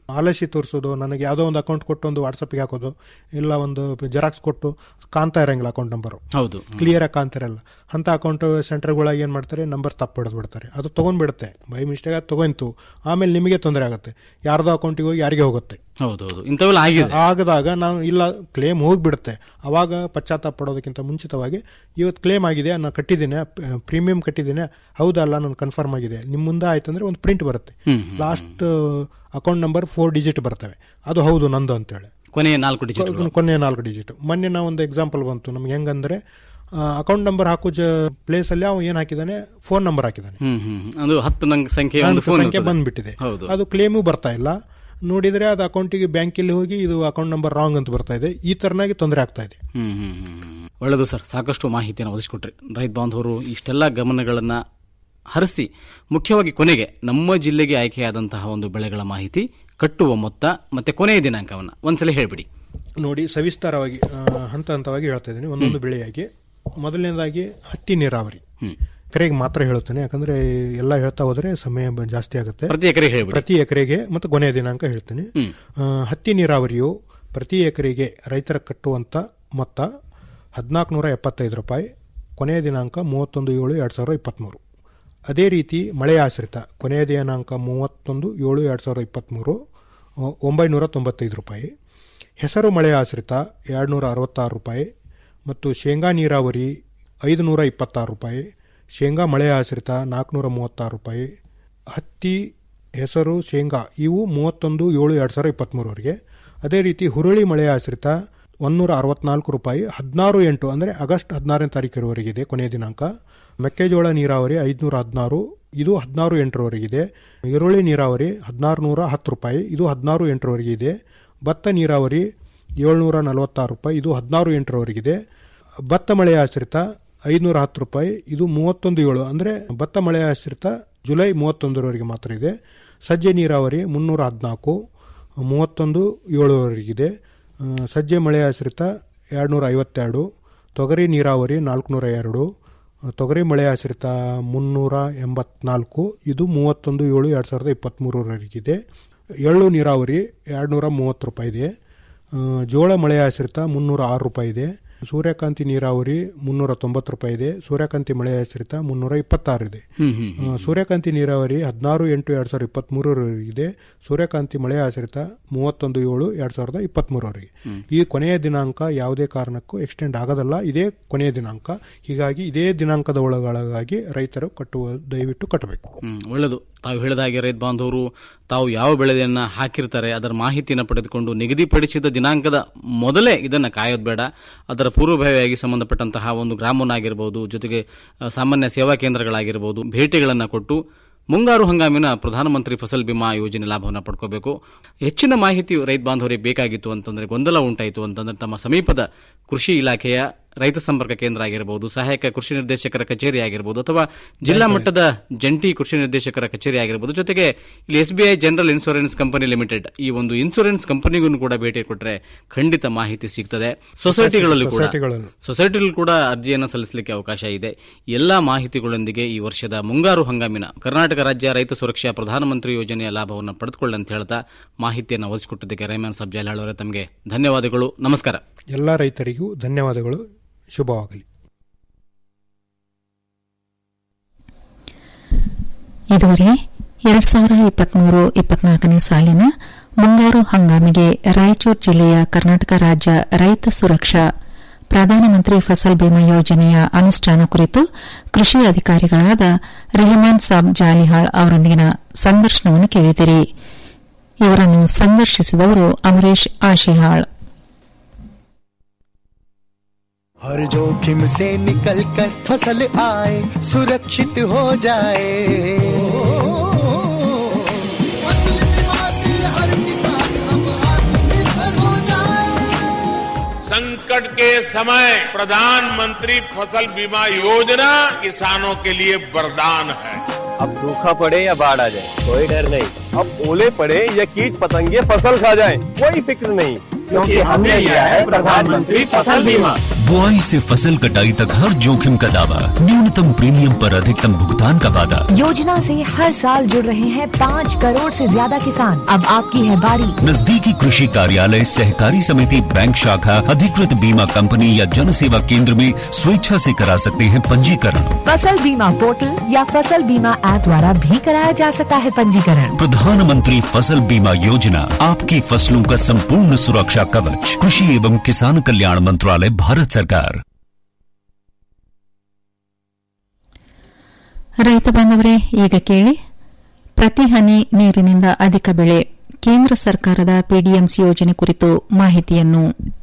ಆಲಸಿ ತೋರಿಸೋದು ನನಗೆ ಯಾವುದೋ ಒಂದು ಅಕೌಂಟ್ ಕೊಟ್ಟು ಒಂದು ವಾಟ್ಸಪ್ಗೆ ಹಾಕೋದು ಇಲ್ಲ ಒಂದು ಜೆರಾಕ್ಸ್ ಕೊಟ್ಟು ಕಾಣ್ತಾ ಇರಂಗಿಲ್ಲ ಅಕೌಂಟ್ ನಂಬರು ಹೌದು ಕ್ಲಿಯರ್ ಆಗಿ ಕಾಣ್ತಿರಲ್ಲ ಅಂತ ಅಕೌಂಟ್ ಸೆಂಟರ್ಗಳಾಗಿ ಏನು ಮಾಡ್ತಾರೆ ನಂಬರ್ ತಪ್ಪು ಹೊಡೆದು ಬಿಡ್ತಾರೆ ಅದು ತೊಗೊಂಡ್ಬಿಡುತ್ತೆ ಬೈ ಮಿಸ್ಟೇಕ್ ಅದು ತೊಗೊಂತು ಆಮೇಲೆ ನಿಮಗೆ ತೊಂದರೆ ಆಗುತ್ತೆ ಯಾರ್ದೋ ಅಕೌಂಟಿಗೆ ಹೋಗಿ ಯಾರಿಗೆ ಹೋಗುತ್ತೆ ಹೌದು ಹೌದು ಇಂಥವೆಲ್ಲ ಆಗಿದೆ ಆಗದಾಗ ನಾವು ಇಲ್ಲ ಕ್ಲೇಮ್ ಹೋಗ್ಬಿಡುತ್ತೆ ಅವಾಗ ಪಶ್ಚಾತ್ತಾಪ ಪಡೋದಕ್ಕಿಂತ ಮುಂಚಿತವಾಗಿ ಇವತ್ತು ಕ್ಲೇಮ್ ಆಗಿದೆ ನಾನು ಕಟ್ಟಿದ್ದೀನಿ ಪ್ರೀಮಿಯಂ ಕಟ್ಟಿದ್ದೀನಿ ಹೌದಲ್ಲ ನಾನು ಕನ್ಫರ್ಮ್ ಆಗಿದೆ ನಿಮ್ಮ ಮುಂದೆ ಆಯ್ತು ಅಂದ್ರೆ ಒಂದು ಪ್ರಿಂಟ್ ಬರುತ್ತೆ last account number four digit ಬರ್ತವೆ ಅದು ಹೌದು ನಂದು ಅಂತೇಳಿ ಕೊನೆಯ ನಾಲ್ಕು ಡಿಜಿಟ್ ಕೊನೆಯ ನಾಲ್ಕು ಡಿಜಿಟ್ ಮೊನ್ನೆ ನಾವು ಒಂದು ಎಕ್ಸಾಂಪಲ್ ಬಂತು ನಮ್ಗೆ ಹೆಂಗಂದ್ರೆ ಅಕೌಂಟ್ ನಂಬರ್ ಹಾಕೋ ಜ ಪ್ಲೇಸ್ ಅಲ್ಲಿ ಅವ ಏನ್ ಹಾಕಿದಾನೆ ಫೋನ್ ನಂಬರ್ ಹಾಕಿದಾನೆ ಹ್ಮ್ ಹ್ಮ್ ಹ್ಮ್. ಅದು ಹತ್ತು ನಂಗೆ ಸಂಖ್ಯೆ ಒಂದು ನಾಲ್ಕು ಫೋನ್ ಸಂಖ್ಯೆ ಇರ್ತದೆ. ಬಂದ್ಬಿಟ್ಟಿದೆ ಹೌದು ಅದು ಕ್ಲೇಮು ಬರ್ತಾ ಇಲ್ಲ ನೋಡಿದ್ರೆ ಅದು ಅಕೌಂಟಿಗೆ ಬ್ಯಾಂಕಿಲ್ಲಿ ಹೋಗಿ ಇದು ಅಕೌಂಟ್ ನಂಬರ್ ರಾಂಗ್ ಅಂತ ಬರ್ತಾ ಇದೆ ಈ ತರನಾಗಿ ತೊಂದರೆ ಆಗ್ತಾ ಇದೆ ಹ್ಮ್ ಹ್ಮ್ ಹ್ಮ್ ಹ್ಮ್. ಒಳ್ಳೆಯದು ಸರ್ ಸಾಕಷ್ಟು ಮಾಹಿತಿಯನ್ನು ಒದಗಿಸ್ಕೊಟ್ರಿ ರೈತ ಬಾಂಧವರು ಇಷ್ಟೆಲ್ಲ ಗಮನಗಳನ್ನ ಹರಿಸಿ ಮುಖ್ಯವಾಗಿ ಕೊನೆಗೆ ನಮ್ಮ ಜಿಲ್ಲೆಗೆ ಆಯ್ಕೆಯಾದಂತಹ ಒಂದು ಬೆಳೆಗಳ ಮಾಹಿತಿ ಕಟ್ಟುವ ಮೊತ್ತ ಮತ್ತೆ ಕೊನೆಯ ದಿನಾಂಕವನ್ನ ಒಂದ್ಸಲ ಹೇಳ್ಬಿಡಿ ನೋಡಿ ಸವಿಸ್ತಾರವಾಗಿ ಆ, ಹಂತ ಹಂತವಾಗಿ ಹೇಳ್ತಾ ಇದ್ದೀನಿ ಒಂದೊಂದು ಬೆಳೆಯಾಗಿ ಮೊದಲನೇದಾಗಿ ಹತ್ತಿ ನೀರಾವರಿ ಎಕರೆಗೆ ಮಾತ್ರ ಹೇಳುತ್ತೇನೆ ಯಾಕಂದ್ರೆ ಎಲ್ಲ ಹೇಳ್ತಾ ಹೋದ್ರೆ ಸಮಯ ಬ- ಜಾಸ್ತಿ ಆಗುತ್ತೆ ಪ್ರತಿ ಎಕರೆಗೆ ಹೇಳ್ಬಿಡಿ ಪ್ರತಿ ಎಕರೆಗೆ ಮತ್ತು ಕೊನೆಯ ದಿನಾಂಕ ಹೇಳ್ತೀನಿ ಹ್ಮ್. ಆ, ಹತ್ತಿ ನೀರಾವರಿಯು ಪ್ರತಿ ಎಕರೆಗೆ ರೈತರ ಕಟ್ಟುವಂತ ಮೊತ್ತ ಹದಿನಾಲ್ಕು ನೂರ ಎಪ್ಪತ್ತೈದು ರೂಪಾಯಿ ಕೊನೆಯ ದಿನಾಂಕ ಮೂವತ್ತೊಂದು ಏಳು ಎರಡು ಸಾವಿರದ ಇಪ್ಪತ್ತ್ಮೂರು ಅದೇ ರೀತಿ ಮಳೆ ಆಶ್ರಿತ ಕೊನೆಯ ದಿನಾಂಕ ಮೂವತ್ತೊಂದು ಏಳು ಎರಡು ಸಾವಿರದ ಇಪ್ಪತ್ತ್ಮೂರು ಒ- ಒಂಬೈನೂರ ತೊಂಬತ್ತೈದು ರೂಪಾಯಿ ಹೆಸರು ಮಳೆ ಆಶ್ರಿತ ಎರಡು ನೂರ ಅರವತ್ತಾರು ರೂಪಾಯಿ ಮತ್ತು ಶೇಂಗಾ ನೀರಾವರಿ ಐದು ನೂರ ಇಪ್ಪತ್ತಾರು ರೂಪಾಯಿ ಶೇಂಗಾ ಮಳೆ ಆಶ್ರಿತ ನಾಲ್ಕುನೂರ ಮೂವತ್ತಾರು ರೂಪಾಯಿ ಹತ್ತಿ ಹೆಸರು ಶೇಂಗಾ ಇವು ಮೂವತ್ತೊಂದು ಏಳು ಎರಡು ಸಾವಿರದ ಇಪ್ಪತ್ತ್ಮೂರವರೆಗೆ ಅದೇ ರೀತಿ ಹುರುಳಿ ಮಳೆ ಆಶ್ರಿತ ಒಂದೂರ ಅರವತ್ನಾಲ್ಕು ರೂಪಾಯಿ ಹದಿನಾರು ಎಂಟು ಅಂದರೆ ಆಗಸ್ಟ್ ಹದಿನಾರನೇ ತಾರೀಕಿನವರೆಗಿದೆ ಕೊನೆಯ ದಿನಾಂಕ ಮೆಕ್ಕೆಜೋಳ ನೀರಾವರಿ ಐದುನೂರ ಹದಿನಾರು ಇದು ಹದಿನಾರು ಎಂಟರವರೆಗಿದೆ ಈರುಳ್ಳಿ ನೀರಾವರಿ ಹದಿನಾರು ನೂರ ಹತ್ತು ರೂಪಾಯಿ ಇದು ಹದಿನಾರು ಎಂಟರವರೆಗೆ ಇದೆ ಭತ್ತ ನೀರಾವರಿ ಏಳ್ನೂರ ನಲವತ್ತಾರು ರೂಪಾಯಿ ಇದು ಹದಿನಾರು ಎಂಟರವರೆಗಿದೆ ಭತ್ತ ಮಳೆ ಆಶ್ರಿತ ಐದುನೂರ ಹತ್ತು ರೂಪಾಯಿ ಇದು ಮೂವತ್ತೊಂದು ಏಳು ಅಂದರೆ ಭತ್ತ ಮಳೆ ಆಶ್ರಿತ ಜುಲೈ ಮೂವತ್ತೊಂದರವರೆಗೆ ಮಾತ್ರ ಇದೆ ಸಜ್ಜೆ ನೀರಾವರಿ ಮುನ್ನೂರ ಹದಿನಾಲ್ಕು ಮೂವತ್ತೊಂದು ಏಳುವರೆಗಿದೆ ಆ, ಸಜ್ಜೆ ಮಳೆ ಆಶ್ರಿತ ಎರಡುನೂರ ಐವತ್ತೆರಡು ತೊಗರಿ ನೀರಾವರಿ ನಾಲ್ಕುನೂರ ಎರಡು ಆ, ತೊಗರಿ ಮಳೆ ಆಶ್ರಿತ ಮುನ್ನೂರ ಎಂಬತ್ನಾಲ್ಕು ಇದು ಮೂವತ್ತೊಂದು ಏಳು ಎರಡು ಸಾವಿರದ ಇಪ್ಪತ್ತ್ಮೂರವರೆಗಿದೆ ಎಳ್ಳು ನೀರಾವರಿ ಎರಡುನೂರ ಮೂವತ್ತು ರೂಪಾಯಿ ಇದೆ ಆ, ಜೋಳ ಮಳೆ ಆಶ್ರಿತ ಮುನ್ನೂರ ಆರು ರೂಪಾಯಿ ಇದೆ ಸೂರ್ಯಕಾಂತಿ ನೀರಾವರಿ ಮುನ್ನೂರ ತೊಂಬತ್ತು ರೂಪಾಯಿ ಇದೆ ಸೂರ್ಯಕಾಂತಿ ಮಳೆ ಆಶ್ರಿತ ಮುನ್ನೂರ ಇಪ್ಪತ್ತಾರು ಇದೆ ಹ್ಮ್ ಹ್ಮ್ ಆ, ಸೂರ್ಯಕಾಂತಿ ನೀರಾವರಿ ಹದಿನಾರು ಎಂಟು ಎರಡು ಸಾವಿರದ ಇಪ್ಪತ್ತ್ಮೂರರವರೆಗಿದೆ ಸೂರ್ಯಕಾಂತಿ ಮಳೆ ಆಶ್ರಿತ ಮೂವತ್ತೊಂದು ಏಳು ಎರಡು ಸಾವಿರದ ಇಪ್ಪತ್ತ್ಮೂರವರೆಗೆ ಈ ಕೊನೆಯ ದಿನಾಂಕ ಯಾವುದೇ ಕಾರಣಕ್ಕೂ ಎಕ್ಸ್ಟೆಂಡ್ ಆಗೋದಲ್ಲ ಇದೇ ಕೊನೆಯ ದಿನಾಂಕ ಹೀಗಾಗಿ ಇದೇ ದಿನಾಂಕದ ಒಳಗಾಗಿ ರೈತರು ಕಟ್ಟುವ ದಯವಿಟ್ಟು ಕಟ್ಟಬೇಕು ಹ್ಮ್ ಒಳ್ಳೆಯದು ತಾವು ಹೇಳಿದ ಹಾಗೆ ರೈತ ಬಾಂಧವರು ತಾವು ಯಾವ ಬೆಳೆಯನ್ನ ಹಾಕಿರ್ತಾರೆ ಅದರ ಮಾಹಿತಿಯನ್ನು ಪಡೆದುಕೊಂಡು ನಿಗದಿಪಡಿಸಿದ ದಿನಾಂಕದ ಮೊದಲೇ ಇದನ್ನು ಕಾಯೋದು ಬೇಡ ಅದರ ಪೂರ್ವಭಾವಿಯಾಗಿ ಸಂಬಂಧಪಟ್ಟಂತಹ ಒಂದು ಗ್ರಾಮವನ್ನ ಆಗಿರಬಹುದು ಜೊತೆಗೆ ಆ, ಸಾಮಾನ್ಯ ಸೇವಾ ಕೇಂದ್ರಗಳಾಗಿರಬಹುದು ಭೇಟಿಗಳನ್ನು ಕೊಟ್ಟು ಮುಂಗಾರು ಹಂಗಾಮಿನ ಪ್ರಧಾನಮಂತ್ರಿ ಫಸಲ್ ಬಿಮಾ ಯೋಜನೆ ಲಾಭವನ್ನು ಪಡ್ಕೋಬೇಕು ಹೆಚ್ಚಿನ ಮಾಹಿತಿ ರೈತ ಬಾಂಧವರಿಗೆ ಬೇಕಾಗಿತ್ತು ಅಂತಂದ್ರೆ ಗೊಂದಲ ಉಂಟಾಯಿತು ಅಂತಂದ್ರೆ ತಮ್ಮ ಸಮೀಪದ ಕೃಷಿ ಇಲಾಖೆಯ ರೈತ ಸಂಪರ್ಕ ಕೇಂದ್ರ ಆಗಿರಬಹುದು ಸಹಾಯಕ ಕೃಷಿ ನಿರ್ದೇಶಕರ ಕಚೇರಿ ಆಗಿರಬಹುದು ಅಥವಾ ಜಿಲ್ಲಾ ಮಟ್ಟದ ಜಂಟಿ ಕೃಷಿ ನಿರ್ದೇಶಕರ ಕಚೇರಿ ಆಗಿರಬಹುದು ಜೊತೆಗೆ ಇಲ್ಲಿ S B I general insurance company limited ಈ ಒಂದು ಇನ್ಶೂರೆನ್ಸ್ ಕಂಪನಿಗೂ ಕೂಡ ಭೇಟಿ ಕೊಟ್ಟರೆ ಖಂಡಿತ ಮಾಹಿತಿ ಸಿಗ್ತದೆ ಸೊಸೈಟಿಗಳಲ್ಲಿ ಕೂಡ ಸೊಸೈಟಿಗಳಲ್ಲಿ. ಸೊಸೈಟಿಯಲ್ಲಿ ಕೂಡ ಅರ್ಜಿಯನ್ನು ಸಲ್ಲಿಸಲಿಕ್ಕೆ ಅವಕಾಶ ಇದೆ ಎಲ್ಲಾ ಮಾಹಿತಿಗಳೊಂದಿಗೆ ಈ ವರ್ಷದ ಮುಂಗಾರು ಹಂಗಾಮಿನ ಕರ್ನಾಟಕ ರಾಜ್ಯ ರೈತ ಸುರಕ್ಷಾ ಪ್ರಧಾನಮಂತ್ರಿ ಯೋಜನೆಯ ಲಾಭವನ್ನು ಪಡೆದುಕೊಳ್ಳಿ ಅಂತ ಹೇಳ್ತಾ ಮಾಹಿತಿಯನ್ನು ಒದಗಿಸಿಕೊಟ್ಟಿದ್ದಕ್ಕೆ ರೈಮನ್ ಸಬ್ ಜಾಲಹಳ್ಳಿ ತಮಗೆ ಧನ್ಯವಾದಗಳು ನಮಸ್ಕಾರ ಎಲ್ಲ ರೈತರಿಗೂ ಧನ್ಯವಾದಗಳು ಶುಭವಾಗಲಿ ಇದುವರೆಗೆ ಎರಡ್ ಸಾವಿರ ಇಪ್ಪತ್ಮೂರು ಇಪ್ಪತ್ನಾಲ್ಕನೇ ಸಾಲಿನ ಮುಂಗಾರು ಹಂಗಾಮಿಗೆ ರಾಯಚೂರು ಜಿಲ್ಲೆಯ ಕರ್ನಾಟಕ ರಾಜ್ಯ ರೈತ ಸುರಕ್ಷಾ ಪ್ರಧಾನಮಂತ್ರಿ ಫಸಲ್ ಬಿಮಾ ಯೋಜನೆಯ ಅನುಷ್ಠಾನ ಕುರಿತು ಕೃಷಿ ಅಧಿಕಾರಿಗಳಾದ ರೆಹಮಾನ್ ಸಾಬ್ ಜಾಲಿಹಾಳ್ ಅವರೊಂದಿಗಿನ ಸಂದರ್ಶನವನ್ನು ಕೇಳಿದಿರಿ ಇವರನ್ನು ಸಂದರ್ಶಿಸಿದವರು ಅಮರೇಶ್ ಆಶಿಹಾಳ್ हर जोखिम से निकल कर फसल आए सुरक्षित हो जाए फसल बीमा से हर किसान अब आत्मनिर्भर हो जाए संकट के समय प्रधानमंत्री फसल बीमा योजना किसानों के लिए वरदान है अब सूखा पड़े या बाढ़ आ जाए कोई डर नहीं अब ओले पड़े या कीट पतंगे फसल खा जाए कोई फिक्र नहीं क्योंकि हमने लिया है प्रधानमंत्री फसल बीमा बुआई से फसल कटाई तक हर जोखिम का दावा न्यूनतम प्रीमियम पर अधिकतम भुगतान का वादा योजना से हर साल जुड़ रहे हैं पाँच करोड़ से ज्यादा किसान अब आपकी है बारी नजदीकी कृषि कार्यालय सहकारी समिति बैंक शाखा अधिकृत बीमा कंपनी या जन सेवा केंद्र में स्वेच्छा से करा सकते हैं पंजीकरण फसल बीमा पोर्टल या फसल बीमा ऐप द्वारा भी कराया जा सकता है पंजीकरण प्रधानमंत्री फसल बीमा योजना आपकी फसलों का संपूर्ण सुरक्षा कवच कृषि एवं किसान कल्याण मंत्रालय भारत सरकार ರೈತ ಬಾಂಧವರೇ ಈಗ ಕೇಳಿ ಪ್ರತಿ ಹನಿ ನೀರಿನಿಂದ ಅಧಿಕ ಬೆಳೆ ಕೇಂದ್ರ ಸರ್ಕಾರದ ಪಿಡಿಎಂಸಿ ಯೋಜನೆ ಕುರಿತು ಮಾಹಿತಿಯನ್ನು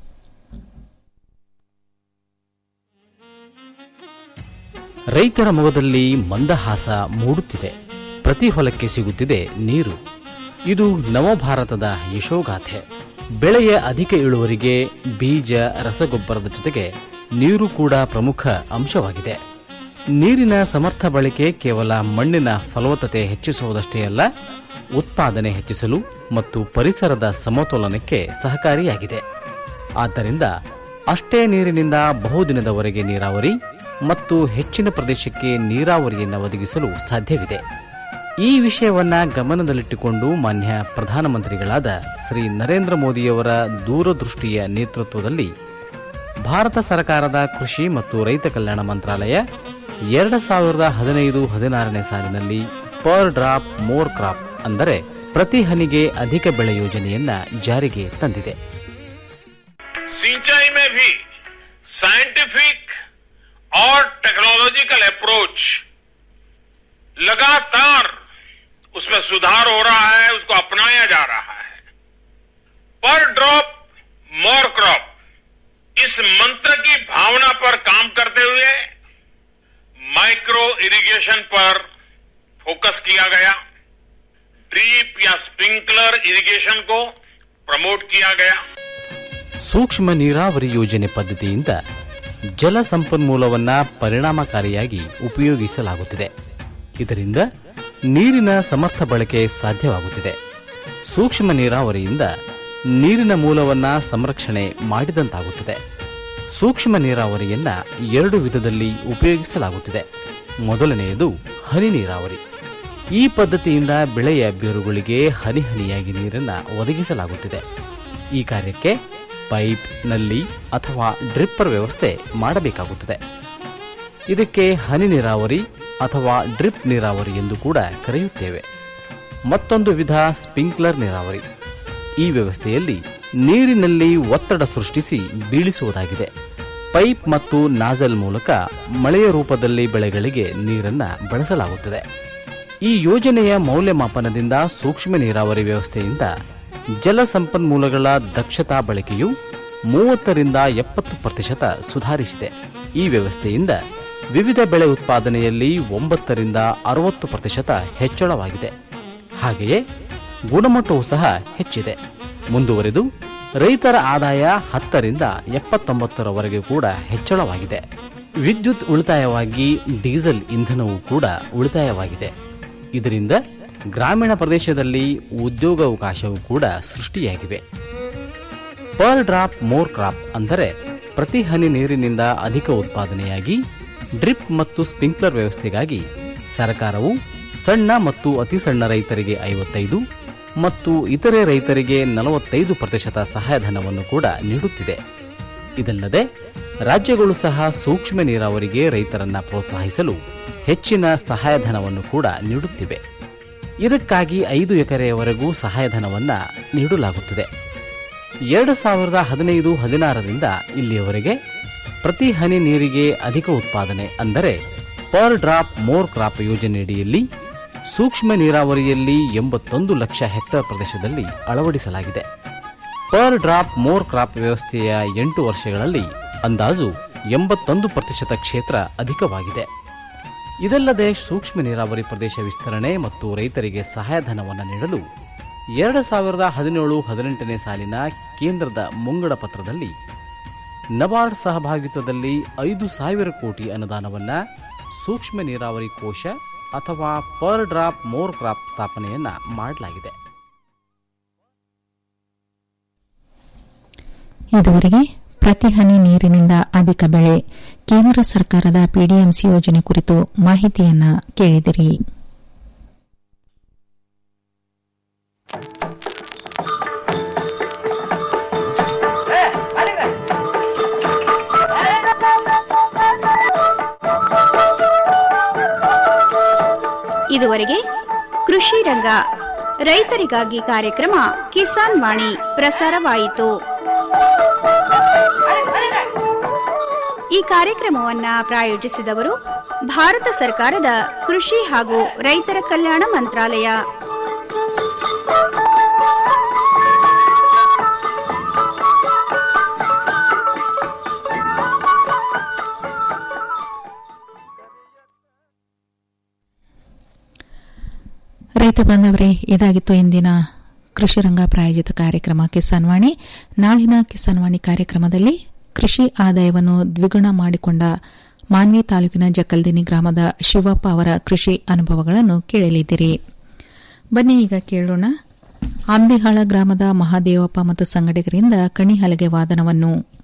ರೈತರ ಮೊಗದಲ್ಲಿ ಮಂದಹಾಸ ಮೂಡುತ್ತಿದೆ ಪ್ರತಿ ಹೊಲಕ್ಕೆ ಸಿಗುತ್ತಿದೆ ನೀರು ಇದು ನವಭಾರತದ ಯಶೋಗಾಥೆ ಬೆಳೆಯ ಅಧಿಕ ಇಳುವರಿಗೆ ಬೀಜ ರಸಗೊಬ್ಬರದ ಜೊತೆಗೆ ನೀರು ಕೂಡ ಪ್ರಮುಖ ಅಂಶವಾಗಿದೆ ನೀರಿನ ಸಮರ್ಥ ಬಳಕೆ ಕೇವಲ ಮಣ್ಣಿನ ಫಲವತ್ತತೆ ಹೆಚ್ಚಿಸುವುದಷ್ಟೇ ಅಲ್ಲ ಉತ್ಪಾದನೆ ಹೆಚ್ಚಿಸಲು ಮತ್ತು ಪರಿಸರದ ಸಮತೋಲನಕ್ಕೆ ಸಹಕಾರಿಯಾಗಿದೆ ಆದ್ದರಿಂದ ಅಷ್ಟೇ ನೀರಿನಿಂದ ಬಹುದಿನದವರೆಗೆ ನೀರಾವರಿ ಮತ್ತು ಹೆಚ್ಚಿನ ಪ್ರದೇಶಕ್ಕೆ ನೀರಾವರಿಯನ್ನು ಒದಗಿಸಲು ಸಾಧ್ಯವಿದೆ ಈ ವಿಷಯವನ್ನ ಗಮನದಲ್ಲಿಟ್ಟುಕೊಂಡು ಮಾನ್ಯ ಪ್ರಧಾನಮಂತ್ರಿಗಳಾದ ಶ್ರೀ ನರೇಂದ್ರ ಮೋದಿಯವರ ದೂರದೃಷ್ಟಿಯ ನೇತೃತ್ವದಲ್ಲಿ ಭಾರತ ಸರ್ಕಾರದ ಕೃಷಿ ಮತ್ತು ರೈತ ಕಲ್ಯಾಣ ಮಂತ್ರಾಲಯ ಎರಡು ಸಾವಿರದ ಹದಿನೈದು ಹದಿನಾರನೇ ಸಾಲಿನಲ್ಲಿ ಪರ್ ಡ್ರಾಪ್ ಮೋರ್ ಕ್ರಾಪ್ ಅಂದರೆ ಪ್ರತಿ ಹನಿಗೆ ಅಧಿಕ ಬೆಳೆ ಯೋಜನೆಯನ್ನ ಜಾರಿಗೆ ತಂದಿದೆ सिंचाई में भी साइंटिफिक और टेक्नोलॉजिकल अप्रोच लगातार उसमें सुधार हो रहा है उसको अपनाया जा रहा है पर ड्रॉप मोर क्रॉप इस मंत्र की भावना पर काम करते हुए माइक्रो इरिगेशन पर फोकस किया गया ड्रीप या स्प्रिंकलर इरिगेशन को प्रमोट किया गया ಸೂಕ್ಷ್ಮ ನೀರಾವರಿ ಯೋಜನೆ ಪದ್ಧತಿಯಿಂದ ಜಲ ಸಂಪನ್ಮೂಲವನ್ನ ಪರಿಣಾಮಕಾರಿಯಾಗಿ ಉಪಯೋಗಿಸಲಾಗುತ್ತಿದೆ ಇದರಿಂದ ನೀರಿನ ಸಮರ್ಥ ಬಳಕೆ ಸಾಧ್ಯವಾಗುತ್ತಿದೆ ಸೂಕ್ಷ್ಮ ನೀರಾವರಿಯಿಂದ ನೀರಿನ ಮೂಲವನ್ನ ಸಂರಕ್ಷಣೆ ಮಾಡಿದಂತಾಗುತ್ತದೆ ಸೂಕ್ಷ್ಮ ನೀರಾವರಿಯನ್ನ ಎರಡು ವಿಧದಲ್ಲಿ ಉಪಯೋಗಿಸಲಾಗುತ್ತಿದೆ ಮೊದಲನೆಯದು ಹನಿ ನೀರಾವರಿ ಈ ಪದ್ಧತಿಯಿಂದ ಬೆಳೆಯ ಬೇರುಗಳಿಗೆ ಹನಿ ಹನಿಯಾಗಿ ನೀರನ್ನು ಒದಗಿಸಲಾಗುತ್ತಿದೆ ಈ ಕಾರ್ಯಕ್ಕೆ ಪೈಪ್ ನಲ್ಲಿ ಅಥವಾ ಡ್ರಿಪ್ಪರ್ ವ್ಯವಸ್ಥೆ ಮಾಡಬೇಕಾಗುತ್ತದೆ ಇದಕ್ಕೆ ಹನಿ ನೀರಾವರಿ ಅಥವಾ ಡ್ರಿಪ್ ನೀರಾವರಿ ಎಂದು ಕೂಡ ಕರೆಯುತ್ತೇವೆ ಮತ್ತೊಂದು ವಿಧ ಸ್ಪ್ರಿಂಕ್ಲರ್ ನೀರಾವರಿ ಈ ವ್ಯವಸ್ಥೆಯಲ್ಲಿ ನೀರಿನಲ್ಲಿ ಒತ್ತಡ ಸೃಷ್ಟಿಸಿ ಬೀಳಿಸುವುದಾಗಿದೆ ಪೈಪ್ ಮತ್ತು ನಾಜಲ್ ಮೂಲಕ ಮಳೆಯ ರೂಪದಲ್ಲಿ ಬೆಳೆಗಳಿಗೆ ನೀರನ್ನು ಬಳಸಲಾಗುತ್ತದೆ ಈ ಯೋಜನೆಯ ಮೌಲ್ಯಮಾಪನದಿಂದ ಸೂಕ್ಷ್ಮ ನೀರಾವರಿ ವ್ಯವಸ್ಥೆಯಿಂದ ಜಲ ಸಂಪನ್ಮೂಲಗಳ ದಕ್ಷತಾ ಬಳಕೆಯು ಮೂವತ್ತರಿಂದ ಎಪ್ಪತ್ತು ಪ್ರತಿಶತ ಸುಧಾರಿಸಿದೆ ಈ ವ್ಯವಸ್ಥೆಯಿಂದ ವಿವಿಧ ಬೆಳೆ ಉತ್ಪಾದನೆಯಲ್ಲಿ ಒಂಬತ್ತರಿಂದ ಅರವತ್ತು ಪ್ರತಿಶತ ಹೆಚ್ಚಳವಾಗಿದೆ ಹಾಗೆಯೇ ಗುಣಮಟ್ಟವೂ ಸಹ ಹೆಚ್ಚಿದೆ ಮುಂದುವರೆದು ರೈತರ ಆದಾಯ ಹತ್ತರಿಂದ ಎಪ್ಪತ್ತೊಂಬತ್ತರವರೆಗೆ ಕೂಡ ಹೆಚ್ಚಳವಾಗಿದೆ ವಿದ್ಯುತ್ ಉಳಿತಾಯವಾಗಿ ಡೀಸೆಲ್ ಇಂಧನವೂ ಕೂಡ ಉಳಿತಾಯವಾಗಿದೆ ಇದರಿಂದ ಗ್ರಾಮೀಣ ಪ್ರದೇಶದಲ್ಲಿ ಉದ್ಯೋಗಾವಕಾಶವೂ ಕೂಡ ಸೃಷ್ಟಿಯಾಗಿವೆ ಪರ್ ಡ್ರಾಪ್ ಮೋರ್ ಕ್ರಾಪ್ ಅಂದರೆ ಪ್ರತಿ ಹನಿ ನೀರಿನಿಂದ ಅಧಿಕ ಉತ್ಪಾದನೆಯಾಗಿ ಡ್ರಿಪ್ ಮತ್ತು ಸ್ಪ್ರಿಂಕ್ಲರ್ ವ್ಯವಸ್ಥೆಗಾಗಿ ಸರ್ಕಾರವು ಸಣ್ಣ ಮತ್ತು ಅತಿ ಸಣ್ಣ ರೈತರಿಗೆ ಐವತ್ತೈದು ಮತ್ತು ಇತರೆ ರೈತರಿಗೆ ನಲವತ್ತೈದು ಪ್ರತಿಶತ ಸಹಾಯಧನವನ್ನು ಕೂಡ ನೀಡುತ್ತಿದೆ ಇದಲ್ಲದೆ ರಾಜ್ಯಗಳು ಸಹ ಸೂಕ್ಷ್ಮ ನೀರಾವರಿಗೆ ರೈತರನ್ನ ಪ್ರೋತ್ಸಾಹಿಸಲು ಹೆಚ್ಚಿನ ಸಹಾಯಧನವನ್ನು ಕೂಡ ನೀಡುತ್ತಿವೆ ಇದಕ್ಕಾಗಿ ಐದು ಎಕರೆಯವರೆಗೂ ಸಹಾಯಧನವನ್ನ ನೀಡಲಾಗುತ್ತದೆ ಎರಡು ಸಾವಿರದ ಹದಿನೈದು ಹದಿನಾರರಿಂದ ಇಲ್ಲಿಯವರೆಗೆ ಪ್ರತಿ ಹನಿ ನೀರಿಗೆ ಅಧಿಕ ಉತ್ಪಾದನೆ ಅಂದರೆ ಪರ್ ಡ್ರಾಪ್ ಮೋರ್ ಕ್ರಾಪ್ ಯೋಜನೆಯಡಿಯಲ್ಲಿ ಸೂಕ್ಷ್ಮ ನೀರಾವರಿಯಲ್ಲಿ ಎಂಬತ್ತೊಂದು ಲಕ್ಷ ಹೆಕ್ಟೇರ್ ಪ್ರದೇಶದಲ್ಲಿ ಅಳವಡಿಸಲಾಗಿದೆ ಪರ್ ಡ್ರಾಪ್ ಮೋರ್ ಕ್ರಾಪ್ ವ್ಯವಸ್ಥೆಯ ಎಂಟು ವರ್ಷಗಳಲ್ಲಿ ಅಂದಾಜು ಎಂಬತ್ತೊಂದು ಪ್ರತಿಶತ ಕ್ಷೇತ್ರ ಅಧಿಕವಾಗಿದೆ ಇದಲ್ಲದೆ ಸೂಕ್ಷ್ಮ ನೀರಾವರಿ ಪ್ರದೇಶ ವಿಸ್ತರಣೆ ಮತ್ತು ರೈತರಿಗೆ ಸಹಾಯಧನವನ್ನು ನೀಡಲು ಎರಡು ಸಾವಿರದ ಹದಿನೇಳು ಹದಿನೆಂಟನೇ ಸಾಲಿನ ಕೇಂದ್ರದ ಮುಂಗಡ ಪತ್ರದಲ್ಲಿ ನಬಾರ್ಡ್ ಸಹಭಾಗಿತ್ವದಲ್ಲಿ ಐದು ಸಾವಿರ ಕೋಟಿ ಅನುದಾನವನ್ನ ಸೂಕ್ಷ್ಮ ನೀರಾವರಿ ಕೋಶ ಅಥವಾ ಪರ್ ಡ್ರಾಪ್ ಮೋರ್ ಕ್ರಾಪ್ ಸ್ಥಾಪನೆಯನ್ನ ಮಾಡಲಾಗಿದೆ ಇದುವರೆಗೆ ಪ್ರತಿ ಹನಿ ನೀರಿನಿಂದ ಅಧಿಕ ಬೆಳೆ ಕೇಂದ್ರ ಸರ್ಕಾರದ ಪಿಡಿಎಂಸಿ ಯೋಜನೆ ಕುರಿತು ಮಾಹಿತಿಯನ್ನ ಕೇಳಿದಿರಿ ಇದುವರೆಗೆ ಕೃಷಿ ರಂಗ ರೈತರಿಗಾಗಿ ಕಾರ್ಯಕ್ರಮ ಕಿಸಾನ್ ವಾಣಿ ಪ್ರಸಾರವಾಯಿತು ಈ ಕಾರ್ಯಕ್ರಮವನ್ನ ಪ್ರಾಯೋಜಿಸಿದವರು ಭಾರತ ಸರ್ಕಾರದ ಕೃಷಿ ಹಾಗೂ ರೈತರ ಕಲ್ಯಾಣ ಮಂತ್ರಾಲಯ ರೈತ ಬಾಂಧವರೇ ಇದಾಗಿತ್ತು ಇಂದಿನ ಕೃಷಿ ರಂಗ ಪ್ರಾಯೋಜಿತ ಕಾರ್ಯಕ್ರಮ ಕಿಸಾನ್ ವಾಣಿ ನಾಳಿನ ಕಿಸಾನ್ ವಾಣಿ ಕಾರ್ಯಕ್ರಮದಲ್ಲಿ ಕೃಷಿ ಆದಾಯವನ್ನು ದ್ವಿಗುಣ ಮಾಡಿಕೊಂಡ ಮಾನ್ವಿ ತಾಲೂಕಿನ ಜಕ್ಕಲ್ದಿನಿ ಗ್ರಾಮದ ಶಿವಪ್ಪ ಅವರ ಕೃಷಿ ಅನುಭವಗಳನ್ನು ಕೇಳಲಿದ್ದೀರಿ ಬನ್ನಿ ಈಗ ಕೇಳೋಣ ಆಮ್ದಿಹಾಳ ಗ್ರಾಮದ ಮಹಾದೇವಪ್ಪ ಮತ್ತು ಸಂಗಡಿಗರಿಂದ ಕಣಿಹಲಗೆ ವಾದನವನ್ನು